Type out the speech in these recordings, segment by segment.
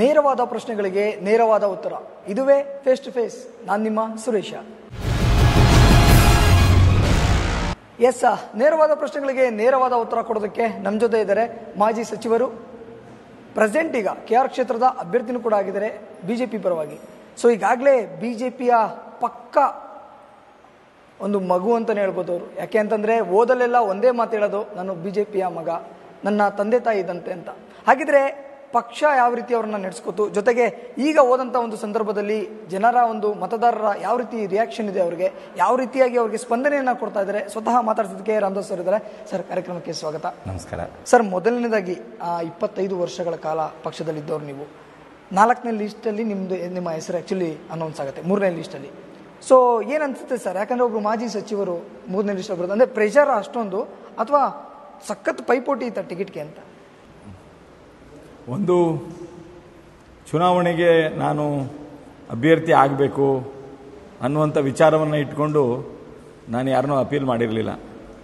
ನೇರವಾದ ಪ್ರಶ್ನೆಗಳಿಗೆ ನೇರವಾದ ಉತ್ತರ ಇದುವೇ ಫೇಸ್ ಟು ಫೇಸ್ ನಾನು ನಿಮ್ಮ ಸುರೇಶ ಎಸ್ ನೇರವಾದ ಪ್ರಶ್ನೆಗಳಿಗೆ ನೇರವಾದ ಉತ್ತರ ಕೊಡೋದಕ್ಕೆ ನಮ್ಮ ಜೊತೆ ಇದ್ದಾರೆ ಮಾಜಿ ಸಚಿವರು ಪ್ರೆಸೆಂಟ್ ಈಗ ಕೆ ಆರ್ ಕ್ಷೇತ್ರದ ಅಭ್ಯರ್ಥಿನೂ ಕೂಡ ಆಗಿದ್ದಾರೆ ಬಿಜೆಪಿ ಪರವಾಗಿ ಸೊ ಈಗಾಗಲೇ ಬಿಜೆಪಿಯ ಪಕ್ಕ ಒಂದು ಮಗು ಅಂತಲೇ ಹೇಳ್ಬೋದು ಅವರು ಯಾಕೆ ಅಂತಂದ್ರೆ ಓದಲೆಲ್ಲ ಒಂದೇ ಮಾತು ಹೇಳೋದು ನಾನು ಬಿಜೆಪಿಯ ಮಗ ನನ್ನ ತಂದೆ ತಾಯಿ ಇದ್ದಂತೆ ಅಂತ ಹಾಗಿದ್ರೆ ಪಕ್ಷ ಯಾವ ರೀತಿ ಅವ್ರನ್ನ ನಡೆಸ್ಕೊತು ಜೊತೆಗೆ ಈಗ ಹೋದಂಥ ಒಂದು ಸಂದರ್ಭದಲ್ಲಿ ಜನರ ಒಂದು ಮತದಾರರ ಯಾವ ರೀತಿ ರಿಯಾಕ್ಷನ್ ಇದೆ ಅವರಿಗೆ ಯಾವ ರೀತಿಯಾಗಿ ಅವರಿಗೆ ಸ್ಪಂದನೆಯನ್ನ ಕೊಡ್ತಾ ಇದ್ದಾರೆ ಸ್ವತಃ ಮಾತಾಡ್ಸೋದಕ್ಕೆ ರಾಮದಾಸ್ ಸರ್ ಇದ್ದಾರೆ ಸರ್ ಕಾರ್ಯಕ್ರಮಕ್ಕೆ ಸ್ವಾಗತ ನಮಸ್ಕಾರ ಸರ್ ಮೊದಲನೇದಾಗಿ ಆ, ಇಪ್ಪತ್ತೈದು ವರ್ಷಗಳ ಕಾಲ ಪಕ್ಷದಲ್ಲಿದ್ದವರು ನೀವು ನಾಲ್ಕನೇ ಲಿಸ್ಟಲ್ಲಿ ನಿಮ್ಮದು ನಿಮ್ಮ ಹೆಸರು ಆ್ಯಕ್ಚುಲಿ ಅನೌನ್ಸ್ ಆಗುತ್ತೆ ಮೂರನೇ ಲಿಸ್ಟಲ್ಲಿ ಸೊ ಏನು ಅನ್ಸುತ್ತೆ ಸರ್ ಯಾಕಂದ್ರೆ ಒಬ್ರು ಮಾಜಿ ಸಚಿವರು ಮೂರನೇ ಲಿಸ್ಟ್ ಬರೋದು ಅಂದರೆ ಪ್ರೆಷರ್ ಅಷ್ಟೊಂದು ಅಥವಾ ಸಖತ್ ಪೈಪೋಟಿ ಇತ್ತ ಟಿಕೆಟ್ಗೆ ಅಂತ ಒಂದು ಚುನಾವಣೆಗೆ ನಾನು ಅಭ್ಯರ್ಥಿ ಆಗಬೇಕು ಅನ್ನುವಂಥ ವಿಚಾರವನ್ನು ಇಟ್ಕೊಂಡು ನಾನು ಯಾರನ್ನೂ ಅಪೀಲ್ ಮಾಡಿರಲಿಲ್ಲ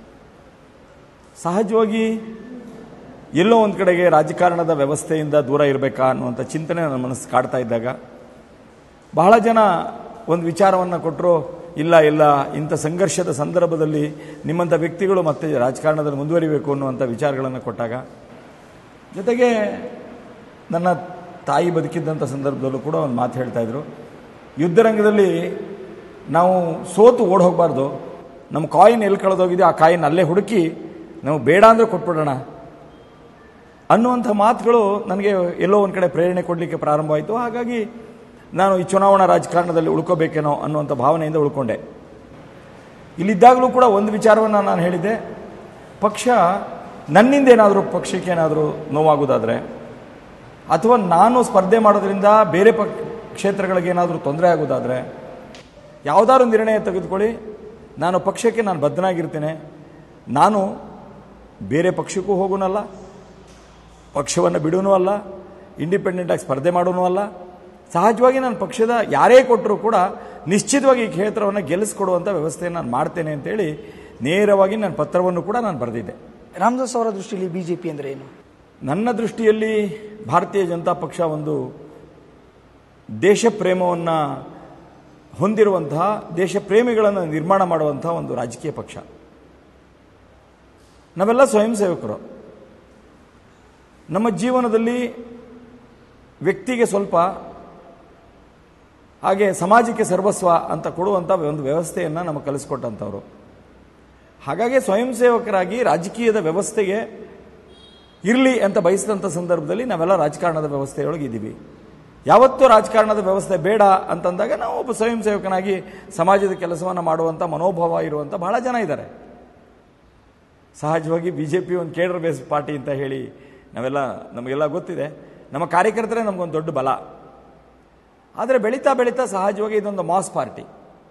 ಸಹಜವಾಗಿ ಎಲ್ಲೋ ಒಂದು ಕಡೆಗೆ ರಾಜಕಾರಣದ ವ್ಯವಸ್ಥೆಯಿಂದ ದೂರ ಇರಬೇಕಾ ಅನ್ನುವಂಥ ಚಿಂತನೆ ನನ್ನ ಮನಸ್ಸು ಕಾಡ್ತಾ ಇದ್ದಾಗ ಬಹಳ ಜನ ಒಂದು ವಿಚಾರವನ್ನು ಕೊಟ್ಟರು ಇಲ್ಲ ಇಲ್ಲ ಇಂಥ ಸಂಘರ್ಷದ ಸಂದರ್ಭದಲ್ಲಿ ನಿಮ್ಮಂಥ ವ್ಯಕ್ತಿಗಳು ಮತ್ತೆ ರಾಜಕಾರಣದಲ್ಲಿ ಮುಂದುವರಿಬೇಕು ಅನ್ನುವಂಥ ವಿಚಾರಗಳನ್ನು ಕೊಟ್ಟಾಗ ಜೊತೆಗೆ ನನ್ನ ತಾಯಿ ಬದುಕಿದ್ದಂಥ ಸಂದರ್ಭದಲ್ಲೂ ಕೂಡ ಒಂದು ಮಾತು ಹೇಳ್ತಾ ಇದ್ರು ಯುದ್ಧರಂಗದಲ್ಲಿ ನಾವು ಸೋತು ಓಡ್ ಹೋಗಬಾರ್ದು ನಮ್ಮ ಕಾಯಿನ್ ಎಲ್ಲಿ ಕಳೆದೋಗಿದೆ ಆ ಕಾಯಿನ್ ಅಲ್ಲೇ ಹುಡುಕಿ ನಾವು ಬೇಡ ಅಂದರೆ ಕೊಟ್ಬಿಡೋಣ ಅನ್ನುವಂಥ ಮಾತುಗಳು ನನಗೆ ಎಲ್ಲೋ ಒಂದು ಕಡೆ ಪ್ರೇರಣೆ ಕೊಡಲಿಕ್ಕೆ ಪ್ರಾರಂಭವಾಯಿತು ಹಾಗಾಗಿ ನಾನು ಈ ಚುನಾವಣಾ ರಾಜಕಾರಣದಲ್ಲಿ ಉಳ್ಕೋಬೇಕೇನೋ ಅನ್ನುವಂಥ ಭಾವನೆಯಿಂದ ಉಳ್ಕೊಂಡೆ ಇಲ್ಲಿದ್ದಾಗಲೂ ಕೂಡ ಒಂದು ವಿಚಾರವನ್ನು ನಾನು ಹೇಳಿದ್ದೆ ಪಕ್ಷ ನನ್ನಿಂದ ಏನಾದರೂ ಪಕ್ಷಕ್ಕೆ ಏನಾದರೂ ನೋವಾಗೋದಾದರೆ ಅಥವಾ ನಾನು ಸ್ಪರ್ಧೆ ಮಾಡೋದ್ರಿಂದ ಬೇರೆ ಪಕ್ ಕ್ಷೇತ್ರಗಳಿಗೆ ಏನಾದರೂ ತೊಂದರೆ ಆಗೋದಾದರೆ ಯಾವುದಾದ್ರು ನಿರ್ಣಯ ತೆಗೆದುಕೊಳ್ಳಿ ನಾನು ಪಕ್ಷಕ್ಕೆ ನಾನು ಬದ್ಧನಾಗಿರ್ತೇನೆ ನಾನು ಬೇರೆ ಪಕ್ಷಕ್ಕೂ ಹೋಗೋನಲ್ಲ ಪಕ್ಷವನ್ನು ಬಿಡೋನೂ ಅಲ್ಲ ಇಂಡಿಪೆಂಡೆಂಟಾಗಿ ಸ್ಪರ್ಧೆ ಮಾಡೋನೂ ಅಲ್ಲ ಸಹಜವಾಗಿ ನಾನು ಪಕ್ಷದ ಯಾರೇ ಕೊಟ್ಟರೂ ಕೂಡ ನಿಶ್ಚಿತವಾಗಿ ಈ ಕ್ಷೇತ್ರವನ್ನು ಗೆಲ್ಲಿಸ್ಕೊಡುವಂಥ ವ್ಯವಸ್ಥೆಯನ್ನು ನಾನು ಮಾಡ್ತೇನೆ ಅಂತೇಳಿ ನೇರವಾಗಿ ನನ್ನ ಪತ್ರವನ್ನು ಕೂಡ ನಾನು ಬರೆದಿದ್ದೆ ರಾಮದಾಸ್ ಅವರ ದೃಷ್ಟಿಯಲ್ಲಿ ಬಿ ಜೆ ಪಿ ಅಂದರೆ ಏನು ನನ್ನ ದೃಷ್ಟಿಯಲ್ಲಿ ಭಾರತೀಯ ಜನತಾ ಪಕ್ಷ ಒಂದು ದೇಶ ಪ್ರೇಮವನ್ನು ಹೊಂದಿರುವಂತಹ ದೇಶ ಪ್ರೇಮಿಗಳನ್ನು ನಿರ್ಮಾಣ ಮಾಡುವಂತಹ ಒಂದು ರಾಜಕೀಯ ಪಕ್ಷ ನಾವೆಲ್ಲ ಸ್ವಯಂ ಸೇವಕರು ನಮ್ಮ ಜೀವನದಲ್ಲಿ ವ್ಯಕ್ತಿಗೆ ಸ್ವಲ್ಪ ಹಾಗೆ ಸಮಾಜಕ್ಕೆ ಸರ್ವಸ್ವ ಅಂತ ಕೊಡುವಂಥ ಒಂದು ವ್ಯವಸ್ಥೆಯನ್ನು ನಮಗೆ ಕಲಿಸ್ಕೊಟ್ಟಂಥವ್ರು ಹಾಗಾಗಿ ಸ್ವಯಂ ಸೇವಕರಾಗಿ ರಾಜಕೀಯದ ವ್ಯವಸ್ಥೆಗೆ ಇರಲಿ ಅಂತ ಬಯಸಿದಂಥ ಸಂದರ್ಭದಲ್ಲಿ ನಾವೆಲ್ಲ ರಾಜಕಾರಣದ ವ್ಯವಸ್ಥೆಯೊಳಗೆ ಇದ್ದೀವಿ ಯಾವತ್ತೂ ರಾಜಕಾರಣದ ವ್ಯವಸ್ಥೆ ಬೇಡ ಅಂತಂದಾಗ ನಾವು ಒಬ್ಬ ಸ್ವಯಂ ಸೇವಕನಾಗಿ ಸಮಾಜದ ಕೆಲಸವನ್ನು ಮಾಡುವಂಥ ಮನೋಭಾವ ಇರುವಂಥ ಬಹಳ ಜನ ಇದ್ದಾರೆ ಸಹಜವಾಗಿ ಬಿ ಜೆ ಪಿ ಒಂದು ಕೇಡರ್ ಬೇಸ್ ಪಾರ್ಟಿ ಅಂತ ಹೇಳಿ ನಾವೆಲ್ಲ ನಮಗೆಲ್ಲ ಗೊತ್ತಿದೆ ನಮ್ಮ ಕಾರ್ಯಕರ್ತರೇ ನಮಗೊಂದು ದೊಡ್ಡ ಬಲ ಆದರೆ ಬೆಳೀತಾ ಬೆಳೀತಾ ಸಹಜವಾಗಿ ಇದೊಂದು ಮಾಸ್ ಪಾರ್ಟಿ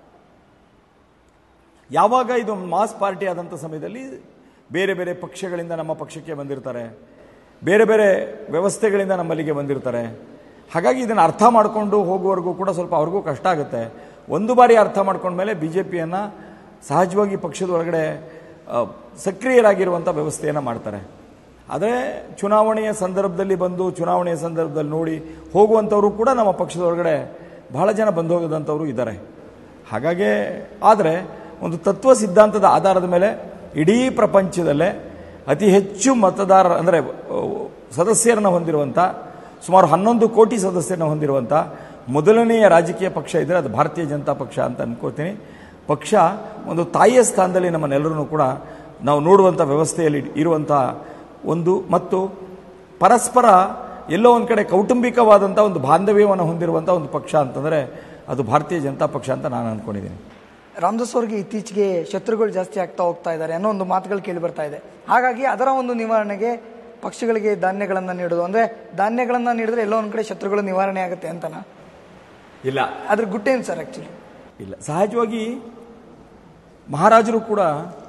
ಯಾವಾಗ ಇದು ಮಾಸ್ ಪಾರ್ಟಿ ಆದಂಥ ಸಮಯದಲ್ಲಿ ಬೇರೆ ಬೇರೆ ಪಕ್ಷಗಳಿಂದ ನಮ್ಮ ಪಕ್ಷಕ್ಕೆ ಬಂದಿರ್ತಾರೆ ಬೇರೆ ಬೇರೆ ವ್ಯವಸ್ಥೆಗಳಿಂದ ನಮ್ಮಲ್ಲಿಗೆ ಬಂದಿರ್ತಾರೆ ಹಾಗಾಗಿ ಇದನ್ನು ಅರ್ಥ ಮಾಡಿಕೊಂಡು ಹೋಗುವವರೆಗೂ ಕೂಡ ಸ್ವಲ್ಪ ಅವ್ರಿಗೂ ಕಷ್ಟ ಆಗುತ್ತೆ ಒಂದು ಬಾರಿ ಅರ್ಥ ಮಾಡ್ಕೊಂಡ್ಮೇಲೆ ಬಿ ಜೆ ಪಿಯನ್ನು ಸಹಜವಾಗಿ ಪಕ್ಷದ ಒಳಗಡೆ ಆ, ಸಕ್ರಿಯರಾಗಿರುವಂಥ ವ್ಯವಸ್ಥೆಯನ್ನು ಮಾಡ್ತಾರೆ ಆದರೆ ಚುನಾವಣೆಯ ಸಂದರ್ಭದಲ್ಲಿ ಬಂದು ಚುನಾವಣೆಯ ಸಂದರ್ಭದಲ್ಲಿ ನೋಡಿ ಹೋಗುವಂಥವರು ಕೂಡ ನಮ್ಮ ಪಕ್ಷದ ಒಳಗಡೆ ಬಹಳ ಜನ ಬಂದು ಹೋಗದಂಥವರು ಇದ್ದಾರೆ ಹಾಗಾಗಿ ಆದರೆ ಒಂದು ತತ್ವ ಸಿದ್ಧಾಂತದ ಆಧಾರದ ಮೇಲೆ ಇಡೀ ಪ್ರಪಂಚದಲ್ಲೇ ಅತಿ ಹೆಚ್ಚು ಮತದಾರ ಅಂದರೆ ಸದಸ್ಯರನ್ನು ಹೊಂದಿರುವಂಥ ಸುಮಾರು ಹನ್ನೊಂದು ಕೋಟಿ ಸದಸ್ಯರನ್ನು ಹೊಂದಿರುವಂಥ ಮೊದಲನೆಯ ರಾಜಕೀಯ ಪಕ್ಷ ಇದ್ದರೆ ಅದು ಭಾರತೀಯ ಜನತಾ ಪಕ್ಷ ಅಂತ ಅನ್ಕೋತೀನಿ ಪಕ್ಷ ಒಂದು ತಾಯಿಯ ಸ್ಥಾನದಲ್ಲಿ ನಮ್ಮನ್ನೆಲ್ಲರೂ ಕೂಡ ನಾವು ನೋಡುವಂಥ ವ್ಯವಸ್ಥೆಯಲ್ಲಿ ಇರುವಂಥ ಒಂದು ಮತ್ತು ಪರಸ್ಪರ ಎಲ್ಲೋ ಒಂದು ಕಡೆ ಕೌಟುಂಬಿಕವಾದಂಥ ಒಂದು ಬಾಂಧವ್ಯವನ್ನು ಹೊಂದಿರುವಂಥ ಒಂದು ಪಕ್ಷ ಅಂತಂದರೆ ಅದು ಭಾರತೀಯ ಜನತಾ ಪಕ್ಷ ಅಂತ ನಾನು ಅಂದ್ಕೊಂಡಿದ್ದೀನಿ ರಾಮದಾಸ್ ಅವರಿಗೆ ಇತ್ತೀಚೆಗೆ ಶತ್ರುಗಳು ಜಾಸ್ತಿ ಆಗ್ತಾ ಹೋಗ್ತಾ ಇದ್ದಾರೆ ಅನ್ನೋ ಒಂದು ಮಾತುಗಳು ಕೇಳಿ ಬರ್ತಾ ಇದೆ ಹಾಗಾಗಿ ಅದರ ಒಂದು ನಿವಾರಣೆಗೆ ಪಕ್ಷಗಳಿಗೆ ಧಾನ್ಯಗಳನ್ನು ನೀಡೋದು ಅಂದ್ರೆ ಧಾನ್ಯಗಳನ್ನು ನೀಡಿದ್ರೆ ಎಲ್ಲೋ ಒಂದು ಕಡೆ ಶತ್ರುಗಳು ನಿವಾರಣೆ ಆಗುತ್ತೆ ಅಂತನಾ ಇಲ್ಲ ಅದ್ರ ಗುಟ್ಟೇನು ಸರ್ ಆಕ್ಚುಲಿ ಇಲ್ಲ ಸಹಜವಾಗಿ ಮಹಾರಾಜರು ಕೂಡ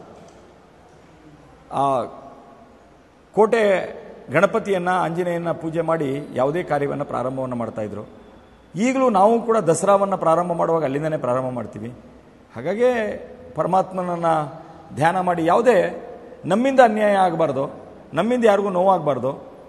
ಆ ಕೋಟೆ ಗಣಪತಿಯನ್ನು ಆಂಜನೇಯನ ಪೂಜೆ ಮಾಡಿ ಯಾವುದೇ ಕಾರ್ಯವನ್ನು ಪ್ರಾರಂಭವನ್ನು ಮಾಡ್ತಾ ಇದ್ರು ಈಗಲೂ ನಾವು ಕೂಡ ದಸರಾವನ್ನು ಪ್ರಾರಂಭ ಮಾಡುವಾಗ ಅಲ್ಲಿಂದನೇ ಪ್ರಾರಂಭ ಮಾಡ್ತೀವಿ ಹಾಗಾಗಿ ಪರಮಾತ್ಮನನ್ನು ಧ್ಯಾನ ಮಾಡಿ ಯಾವುದೇ ನಮ್ಮಿಂದ ಅನ್ಯಾಯ ಆಗಬಾರ್ದು ನಮ್ಮಿಂದ ಯಾರಿಗೂ ನೋವಾಗಬಾರ್ದು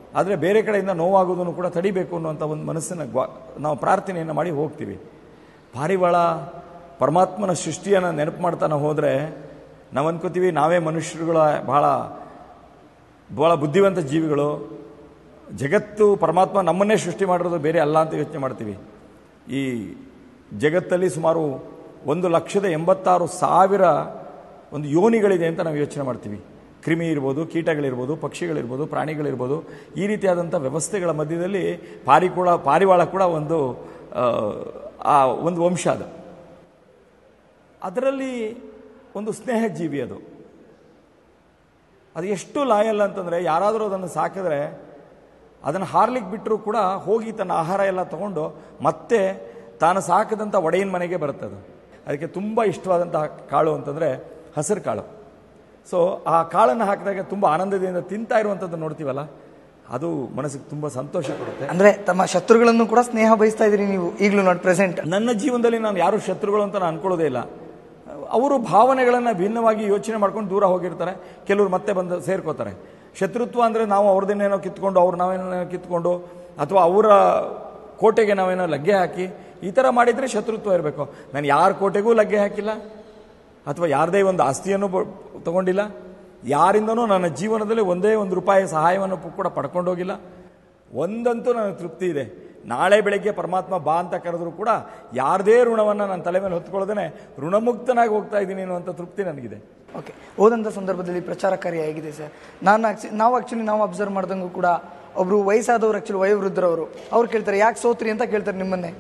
ಆದರೆ ಬೇರೆ ಕಡೆಯಿಂದ ನೋವಾಗೋದನ್ನು ಕೂಡ ತಡಿಬೇಕು ಅನ್ನುವಂಥ ಒಂದು ಮನಸ್ಸನ್ನು ಗ್ವಾ- ನಾವು ಪ್ರಾರ್ಥನೆಯನ್ನು ಮಾಡಿ ಹೋಗ್ತೀವಿ ಪಾರಿವಾಳ ಪರಮಾತ್ಮನ ಸೃಷ್ಟಿಯನ್ನು ನೆನಪು ಮಾಡ್ತಾನೆ ಹೋದರೆ ನಾವು ಅನ್ಕೋತೀವಿ ನಾವೇ ಮನುಷ್ಯರುಗಳ ಬಹಳ ಬಹಳ ಬುದ್ಧಿವಂತ ಜೀವಿಗಳು ಜಗತ್ತು ಪರಮಾತ್ಮ ನಮ್ಮನ್ನೇ ಸೃಷ್ಟಿ ಮಾಡಿರೋದು ಬೇರೆ ಅಲ್ಲ ಅಂತ ಯೋಚನೆ ಮಾಡ್ತೀವಿ ಈ ಜಗತ್ತಲ್ಲಿ ಸುಮಾರು ಒಂದು ಲಕ್ಷದ ಎಂಬತ್ತಾರು ಸಾವಿರ ಒಂದು ಯೋನಿಗಳಿದೆ ಅಂತ ನಾವು ಯೋಚನೆ ಮಾಡ್ತೀವಿ ಕ್ರಿಮಿ ಇರ್ಬೋದು ಕೀಟಗಳಿರ್ಬೋದು ಪಕ್ಷಿಗಳಿರ್ಬೋದು ಪ್ರಾಣಿಗಳಿರ್ಬೋದು ಈ ರೀತಿಯಾದಂಥ ವ್ಯವಸ್ಥೆಗಳ ಮಧ್ಯದಲ್ಲಿ ಪಾರಿಕೂಳ ಪಾರಿವಾಳ ಕೂಡ ಒಂದು ಆ, ಆ ಒಂದು ವಂಶ ಅದು ಅದರಲ್ಲಿ ಒಂದು ಸ್ನೇಹ ಜೀವಿ ಅದು ಅದು ಎಷ್ಟು ಲಾಯಲ್ ಅಂತಂದರೆ ಯಾರಾದರೂ ಅದನ್ನು ಸಾಕಿದ್ರೆ ಅದನ್ನು ಹಾರ್ಲಿಕ್ಕೆ ಬಿಟ್ಟರೂ ಕೂಡ ಹೋಗಿ ತನ್ನ ಆಹಾರ ಎಲ್ಲ ತಗೊಂಡು ಮತ್ತೆ ತಾನು ಸಾಕಿದಂಥ ಒಡೆಯನ ಮನೆಗೆ ಬರುತ್ತೆ ಅದು ಅದಕ್ಕೆ ತುಂಬ ಇಷ್ಟವಾದಂತಹ ಕಾಳು ಅಂತಂದರೆ ಹಸಿರು ಕಾಳು ಸೊ ಆ ಕಾಳನ್ನು ಹಾಕಿದಾಗ ತುಂಬ ಆನಂದದಿಂದ ತಿಂತಾ ಇರುವಂಥದ್ದು ನೋಡ್ತೀವಲ್ಲ ಅದು ಮನಸ್ಸಿಗೆ ತುಂಬ ಸಂತೋಷ ಕೊಡುತ್ತೆ ಅಂದ್ರೆ ತಮ್ಮ ಶತ್ರುಗಳನ್ನು ಕೂಡ ಸ್ನೇಹ ಬಯಸ್ತಾ ಇದ್ದೀರಿ ನೀವು ಈಗಲೂ ನಾಟ್ ಪ್ರೆಸೆಂಟ್ ನನ್ನ ಜೀವನದಲ್ಲಿ ನಾನು ಯಾರು ಶತ್ರುಗಳು ಅಂತ ನಾನು ಅನ್ಕೊಳ್ಳೋದೇ ಇಲ್ಲ ಅವರು ಭಾವನೆಗಳನ್ನು ಭಿನ್ನವಾಗಿ ಯೋಚನೆ ಮಾಡ್ಕೊಂಡು ದೂರ ಹೋಗಿರ್ತಾರೆ ಕೆಲವರು ಮತ್ತೆ ಬಂದು ಸೇರ್ಕೋತಾರೆ ಶತ್ರುತ್ವ ಅಂದರೆ ನಾವು ಅವ್ರದ್ದೇನೇನೋ ಕಿತ್ಕೊಂಡು ಅವ್ರು ನಾವೇನೋ ಕಿತ್ಕೊಂಡು ಅಥವಾ ಅವರ ಕೋಟೆಗೆ ನಾವೇನೋ ಲಗ್ಗೆ ಹಾಕಿ ಈ ಥರ ಮಾಡಿದರೆ ಶತ್ರುತ್ವ ಇರಬೇಕು ನಾನು ಯಾರ ಕೋಟೆಗೂ ಲಗ್ಗೆ ಹಾಕಿಲ್ಲ ಅಥವಾ ಯಾರದೇ ಒಂದು ಆಸ್ತಿಯನ್ನು ಬ- ತಗೊಂಡಿಲ್ಲ ಯಾರಿಂದನೂ ನನ್ನ ಜೀವನದಲ್ಲಿ ಒಂದೇ ಒಂದು ರೂಪಾಯಿ ಸಹಾಯವನ್ನು ಪ- ಕೂಡ ಪಡ್ಕೊಂಡು ಹೋಗಿಲ್ಲ ಒಂದಂತೂ ನನಗೆ ತೃಪ್ತಿ ಇದೆ ನಾಳೆ ಬೆಳಗ್ಗೆ ಪರಮಾತ್ಮ ಬಾ ಅಂತ ಕರೆದ್ರು ಕೂಡ ಯಾರದೇ ಋಣವನ್ನು ನನ್ನ ತಲೆ ಮೇಲೆ ಹೊತ್ಕೊಳ್ಳೋದೇ ಋಣಮುಕ್ತನಾಗಿ ಹೋಗ್ತಾ ಇದ್ದೀನಿ ಅನ್ನುವಂಥ ತೃಪ್ತಿ ನನಗಿದೆ ಓಕೆ ಹೋದಂಥ ಸಂದರ್ಭದಲ್ಲಿ ಪ್ರಚಾರ ಕಾರ್ಯ ಹೇಗಿದೆ ಸರ್ ನಾನು ಆಕ್ಚು ನಾವು ಆಕ್ಚುಲಿ ನಾವು ಅಬ್ಸರ್ವ್ ಮಾಡ್ದಂಗೂ ಕೂಡ ಒಬ್ರು ವಯಸ್ಸಾದವ್ರು ಆಕ್ಚುಲಿ ವಯೋವೃದ್ಧರವರು ಅವ್ರು ಕೇಳ್ತಾರೆ ಯಾಕೆ ಸೋತ್ರಿ ಅಂತ ಕೇಳ್ತಾರೆ ನಿಮ್ಮನ್ನೇ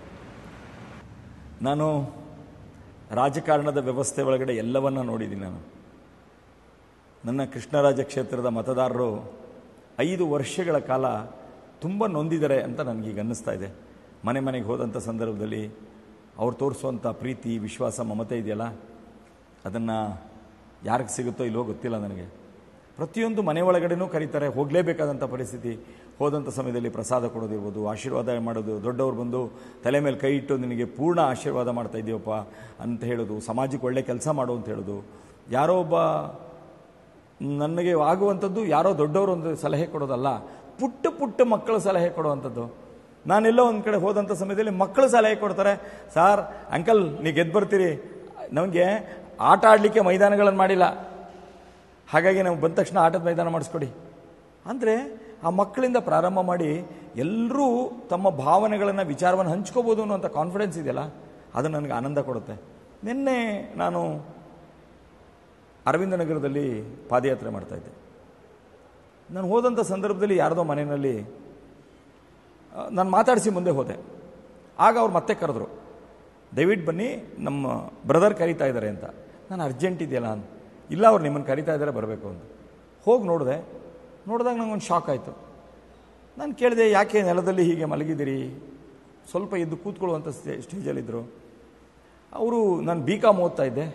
ನಾನು ರಾಜಕಾರಣದ ವ್ಯವಸ್ಥೆ ಒಳಗಡೆ ಎಲ್ಲವನ್ನ ನೋಡಿದ್ದೀನಿ ನಾನು ನನ್ನ ಕೃಷ್ಣರಾಜ ಕ್ಷೇತ್ರದ ಮತದಾರರು ಐದು ವರ್ಷಗಳ ಕಾಲ ತುಂಬ ನೊಂದಿದ್ದಾರೆ ಅಂತ ನನಗೀಗ ಅನ್ನಿಸ್ತಾ ಇದೆ ಮನೆ ಮನೆಗೆ ಹೋದಂಥ ಸಂದರ್ಭದಲ್ಲಿ ಅವ್ರು ತೋರಿಸುವಂಥ ಪ್ರೀತಿ ವಿಶ್ವಾಸ ಮಮತೆ ಇದೆಯಲ್ಲ ಅದನ್ನು ಯಾರಿಗೆ ಸಿಗುತ್ತೋ ಇಲ್ವೋ ಗೊತ್ತಿಲ್ಲ ನನಗೆ ಪ್ರತಿಯೊಂದು ಮನೆ ಒಳಗಡೆನೂ ಕರೀತಾರೆ ಹೋಗಲೇಬೇಕಾದಂಥ ಪರಿಸ್ಥಿತಿ ಹೋದಂಥ ಸಮಯದಲ್ಲಿ ಪ್ರಸಾದ ಕೊಡೋದಿರ್ಬೋದು ಆಶೀರ್ವಾದ ಮಾಡೋದು ದೊಡ್ಡವರು ಬಂದು ತಲೆ ಮೇಲೆ ಕೈ ಇಟ್ಟು ನಿನಗೆ ಪೂರ್ಣ ಆಶೀರ್ವಾದ ಮಾಡ್ತಾ ಇದ್ದೀವಪ್ಪ ಅಂತ ಹೇಳೋದು ಸಮಾಜಕ್ಕೆ ಒಳ್ಳೆ ಕೆಲಸ ಮಾಡು ಅಂತ ಹೇಳೋದು ಯಾರೋ ಒಬ್ಬ ನನಗೆ ಆಗುವಂಥದ್ದು ಯಾರೋ ದೊಡ್ಡವರು ಒಂದು ಸಲಹೆ ಕೊಡೋದಲ್ಲ ಪುಟ್ಟ ಪುಟ್ಟ ಮಕ್ಕಳು ಸಲಹೆ ಕೊಡುವಂಥದ್ದು ನಾನೆಲ್ಲೋ ಒಂದು ಕಡೆ ಹೋದಂಥ ಸಮಯದಲ್ಲಿ ಮಕ್ಕಳು ಸಲಹೆ ಕೊಡ್ತಾರೆ ಸಾರ್ ಅಂಕಲ್ ನೀವು ಗೆದ್ದು ಬರ್ತೀರಿ ನಮಗೆ ಆಟ ಆಡಲಿಕ್ಕೆ ಮೈದಾನಗಳನ್ನು ಮಾಡಿಲ್ಲ ಹಾಗಾಗಿ ನಾವು ಬಂದ ತಕ್ಷಣ ಆಟದ ಮೈದಾನ ಮಾಡಿಸ್ಕೊಡಿ ಅಂದರೆ ಆ ಮಕ್ಕಳಿಂದ ಪ್ರಾರಂಭ ಮಾಡಿ ಎಲ್ಲರೂ ತಮ್ಮ ಭಾವನೆಗಳನ್ನು ವಿಚಾರವನ್ನು ಹಂಚ್ಕೋಬೋದು ಅನ್ನುವಂಥ ಕಾನ್ಫಿಡೆನ್ಸ್ ಇದೆಯಲ್ಲ ಅದು ನನಗೆ ಆನಂದ ಕೊಡುತ್ತೆ ನಿನ್ನೆ ನಾನು ಅರವಿಂದ ನಗರದಲ್ಲಿ ಪಾದಯಾತ್ರೆ ಮಾಡ್ತಾ ಇದ್ದೆ ನಾನು ಹೋದಂಥ ಸಂದರ್ಭದಲ್ಲಿ ಯಾರದೋ ಮನೆಯಲ್ಲಿ ನಾನು ಮಾತಾಡಿಸಿ ಮುಂದೆ ಹೋದೆ ಆಗ ಅವ್ರು ಮತ್ತೆ ಕರೆದ್ರು ದಯವಿಟ್ಟು ಬನ್ನಿ ನಮ್ಮ ಬ್ರದರ್ ಕರೀತಾ ಇದ್ದಾರೆ ಅಂತ ನಾನು ಅರ್ಜೆಂಟ್ ಇದೆಯಲ್ಲ ಅಂತ ಇಲ್ಲ ಅವ್ರು ನಿಮ್ಮನ್ನು ಕರೀತಾ ಇದ್ದಾರೆ ಬರಬೇಕು ಅಂತ ಹೋಗಿ ನೋಡಿದೆ ನೋಡಿದಾಗ ನಂಗೊಂದು ಶಾಕ್ ಆಯಿತು ನಾನು ಕೇಳಿದೆ ಯಾಕೆ ನೆಲದಲ್ಲಿ ಹೀಗೆ ಮಲಗಿದ್ದೀರಿ ಸ್ವಲ್ಪ ಎದ್ದು ಕೂತ್ಕೊಳ್ಳುವಂಥ ಸ್ಟೇ ಸ್ಟೇಜಲ್ಲಿದ್ದರು ಅವರು ನಾನು ಬಿ ಕಾಮ್ ಓದ್ತಾ ಇದ್ದೆ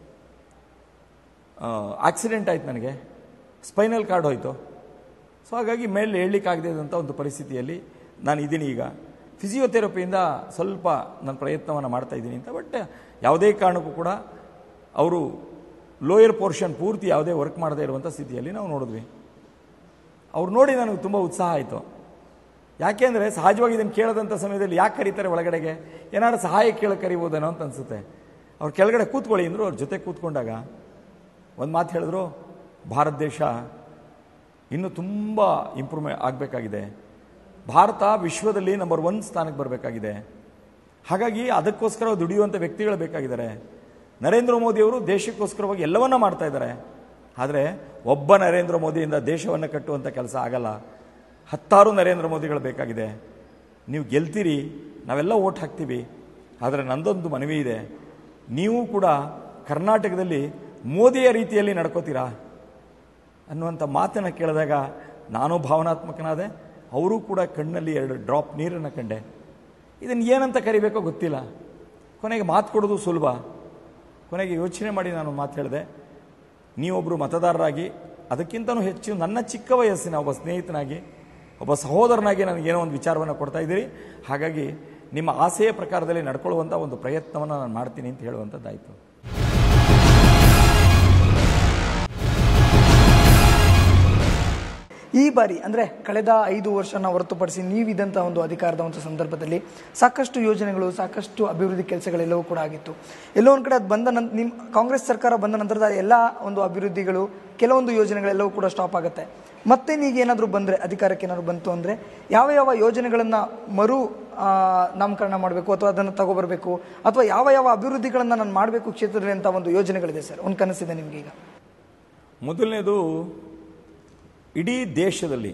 ಆಕ್ಸಿಡೆಂಟ್ ಆಯ್ತು ನನಗೆ ಸ್ಪೈನಲ್ ಕಾರ್ಡ್ ಹೋಯಿತು ಸೊ ಹಾಗಾಗಿ ಮೇಲೆ ಹೇಳಲಿಕ್ಕಾಗದೇ ಇದ್ದಂಥ ಒಂದು ಪರಿಸ್ಥಿತಿಯಲ್ಲಿ ನಾನು ಇದ್ದೀನಿ ಈಗ ಫಿಸಿಯೋಥೆರಪಿಯಿಂದ ಸ್ವಲ್ಪ ನಾನು ಪ್ರಯತ್ನವನ್ನು ಮಾಡ್ತಾ ಇದ್ದೀನಿ ಅಂತ ಬಟ್ ಯಾವುದೇ ಕಾರಣಕ್ಕೂ ಕೂಡ ಅವರು ಲೋಯರ್ ಪೋರ್ಷನ್ ಪೂರ್ತಿ ಯಾವುದೇ ವರ್ಕ್ ಮಾಡದೇ ಇರುವಂಥ ಸ್ಥಿತಿಯಲ್ಲಿ ನಾವು ನೋಡಿದ್ವಿ ಅವ್ರು ನೋಡಿ ನನಗೆ ತುಂಬ ಉತ್ಸಾಹ ಆಯಿತು ಯಾಕೆಂದರೆ ಸಹಜವಾಗಿ ಇದನ್ನು ಕೇಳದಂಥ ಸಮಯದಲ್ಲಿ ಯಾಕೆ ಕರೀತಾರೆ ಒಳಗಡೆಗೆ ಏನಾದ್ರು ಸಹಾಯ ಕೇಳಕ್ಕೆ ಕರಿಬೋದೇನೋ ಅಂತ ಅನಿಸುತ್ತೆ ಅವ್ರು ಕೆಳಗಡೆ ಕೂತ್ಕೊಳ್ಳಿ ಅಂದರು ಅವ್ರ ಜೊತೆ ಕೂತ್ಕೊಂಡಾಗ ಒಂದು ಮಾತು ಹೇಳಿದ್ರು ಭಾರತ ದೇಶ ಇನ್ನೂ ತುಂಬ ಇಂಪ್ರೂವ್ಮೆ ಆಗಬೇಕಾಗಿದೆ ಭಾರತ ವಿಶ್ವದಲ್ಲಿ ನಂಬರ್ ಒನ್ ಸ್ಥಾನಕ್ಕೆ ಬರಬೇಕಾಗಿದೆ ಹಾಗಾಗಿ ಅದಕ್ಕೋಸ್ಕರ ದುಡಿಯುವಂಥ ವ್ಯಕ್ತಿಗಳು ಬೇಕಾಗಿದ್ದಾರೆ ನರೇಂದ್ರ ಮೋದಿಯವರು ದೇಶಕ್ಕೋಸ್ಕರವಾಗಿ ಎಲ್ಲವನ್ನ ಮಾಡ್ತಾ ಇದ್ದಾರೆ ಆದರೆ ಒಬ್ಬ ನರೇಂದ್ರ ಮೋದಿಯಿಂದ ದೇಶವನ್ನು ಕಟ್ಟುವಂಥ ಕೆಲಸ ಆಗಲ್ಲ ಹತ್ತಾರು ನರೇಂದ್ರ ಮೋದಿಗಳು ಬೇಕಾಗಿದೆ ನೀವು ಗೆಲ್ತೀರಿ ನಾವೆಲ್ಲ ಓಟ್ ಹಾಕ್ತೀವಿ ಆದರೆ ನಂದೊಂದು ಮನವಿ ಇದೆ ನೀವು ಕೂಡ ಕರ್ನಾಟಕದಲ್ಲಿ ಮೋದಿಯ ರೀತಿಯಲ್ಲಿ ನಡ್ಕೋತೀರಾ ಅನ್ನುವಂಥ ಮಾತನ್ನು ಕೇಳಿದಾಗ ನಾನು ಭಾವನಾತ್ಮಕನಾದೆ ಅವರೂ ಕೂಡ ಕಣ್ಣಲ್ಲಿ ಎರಡು ಡ್ರಾಪ್ ನೀರನ್ನು ಕಂಡೆ ಇದನ್ನು ಏನಂತ ಕರಿಬೇಕೋ ಗೊತ್ತಿಲ್ಲ ಕೊನೆಗೆ ಮಾತು ಕೊಡೋದು ಸುಲಭ ಕೊನೆಗೆ ಯೋಚನೆ ಮಾಡಿ ನಾನು ಮಾತು ಹೇಳಿದೆ ನೀವೊಬ್ಬರು ಮತದಾರರಾಗಿ ಅದಕ್ಕಿಂತನೂ ಹೆಚ್ಚು ನನ್ನ ಚಿಕ್ಕ ವಯಸ್ಸಿನ ಒಬ್ಬ ಸ್ನೇಹಿತನಾಗಿ ಒಬ್ಬ ಸಹೋದರನಾಗಿ ನನಗೇನೋ ಒಂದು ವಿಚಾರವನ್ನು ಕೊಡ್ತಾ ಇದ್ದೀರಿ ಹಾಗಾಗಿ ನಿಮ್ಮ ಆಸೆಯ ಪ್ರಕಾರದಲ್ಲಿ ನಡ್ಕೊಳ್ಳುವಂಥ ಒಂದು ಪ್ರಯತ್ನವನ್ನು ನಾನು ಮಾಡ್ತೀನಿ ಅಂತ ಹೇಳುವಂಥದ್ದಾಯಿತು ಈ ಬಾರಿ ಅಂದರೆ ಕಳೆದ ಐದು ವರ್ಷನ ಹೊರತುಪಡಿಸಿ ನೀವಿದ್ದಂಥ ಒಂದು ಅಧಿಕಾರದ ಒಂದು ಸಂದರ್ಭದಲ್ಲಿ ಸಾಕಷ್ಟು ಯೋಜನೆಗಳು ಸಾಕಷ್ಟು ಅಭಿವೃದ್ಧಿ ಕೆಲಸಗಳೆಲ್ಲವೂ ಕೂಡ ಆಗಿತ್ತು ಎಲ್ಲೋ ಒಂದು ಕಡೆ ಅದು ಬಂದ ನಂತ ನಿಮ್ಮ ಕಾಂಗ್ರೆಸ್ ಸರ್ಕಾರ ಬಂದ ನಂತರದ ಎಲ್ಲ ಒಂದು ಅಭಿವೃದ್ಧಿಗಳು ಕೆಲವೊಂದು ಯೋಜನೆಗಳೆಲ್ಲವೂ ಕೂಡ ಸ್ಟಾಪ್ ಆಗುತ್ತೆ ಮತ್ತೆ ನೀಗ ಏನಾದರೂ ಬಂದರೆ ಅಧಿಕಾರಕ್ಕೆ ಏನಾದರೂ ಬಂತು ಅಂದರೆ ಯಾವ ಯಾವ ಯೋಜನೆಗಳನ್ನು ಮರು ಆ, ನಾಮಕರಣ ಮಾಡಬೇಕು ಅಥವಾ ಅದನ್ನು ತಗೋಬರ್ಬೇಕು ಅಥವಾ ಯಾವ ಯಾವ ಅಭಿವೃದ್ಧಿಗಳನ್ನು ನಾನು ಮಾಡಬೇಕು ಕ್ಷೇತ್ರದಲ್ಲಿ ಅಂತ ಒಂದು ಯೋಜನೆಗಳಿದೆ ಸರ್ ಒಂದು ಕನಸಿದೆ ನಿಮ್ಗೆ ಈಗ ಮೊದಲನೇದು ಇಡೀ ದೇಶದಲ್ಲಿ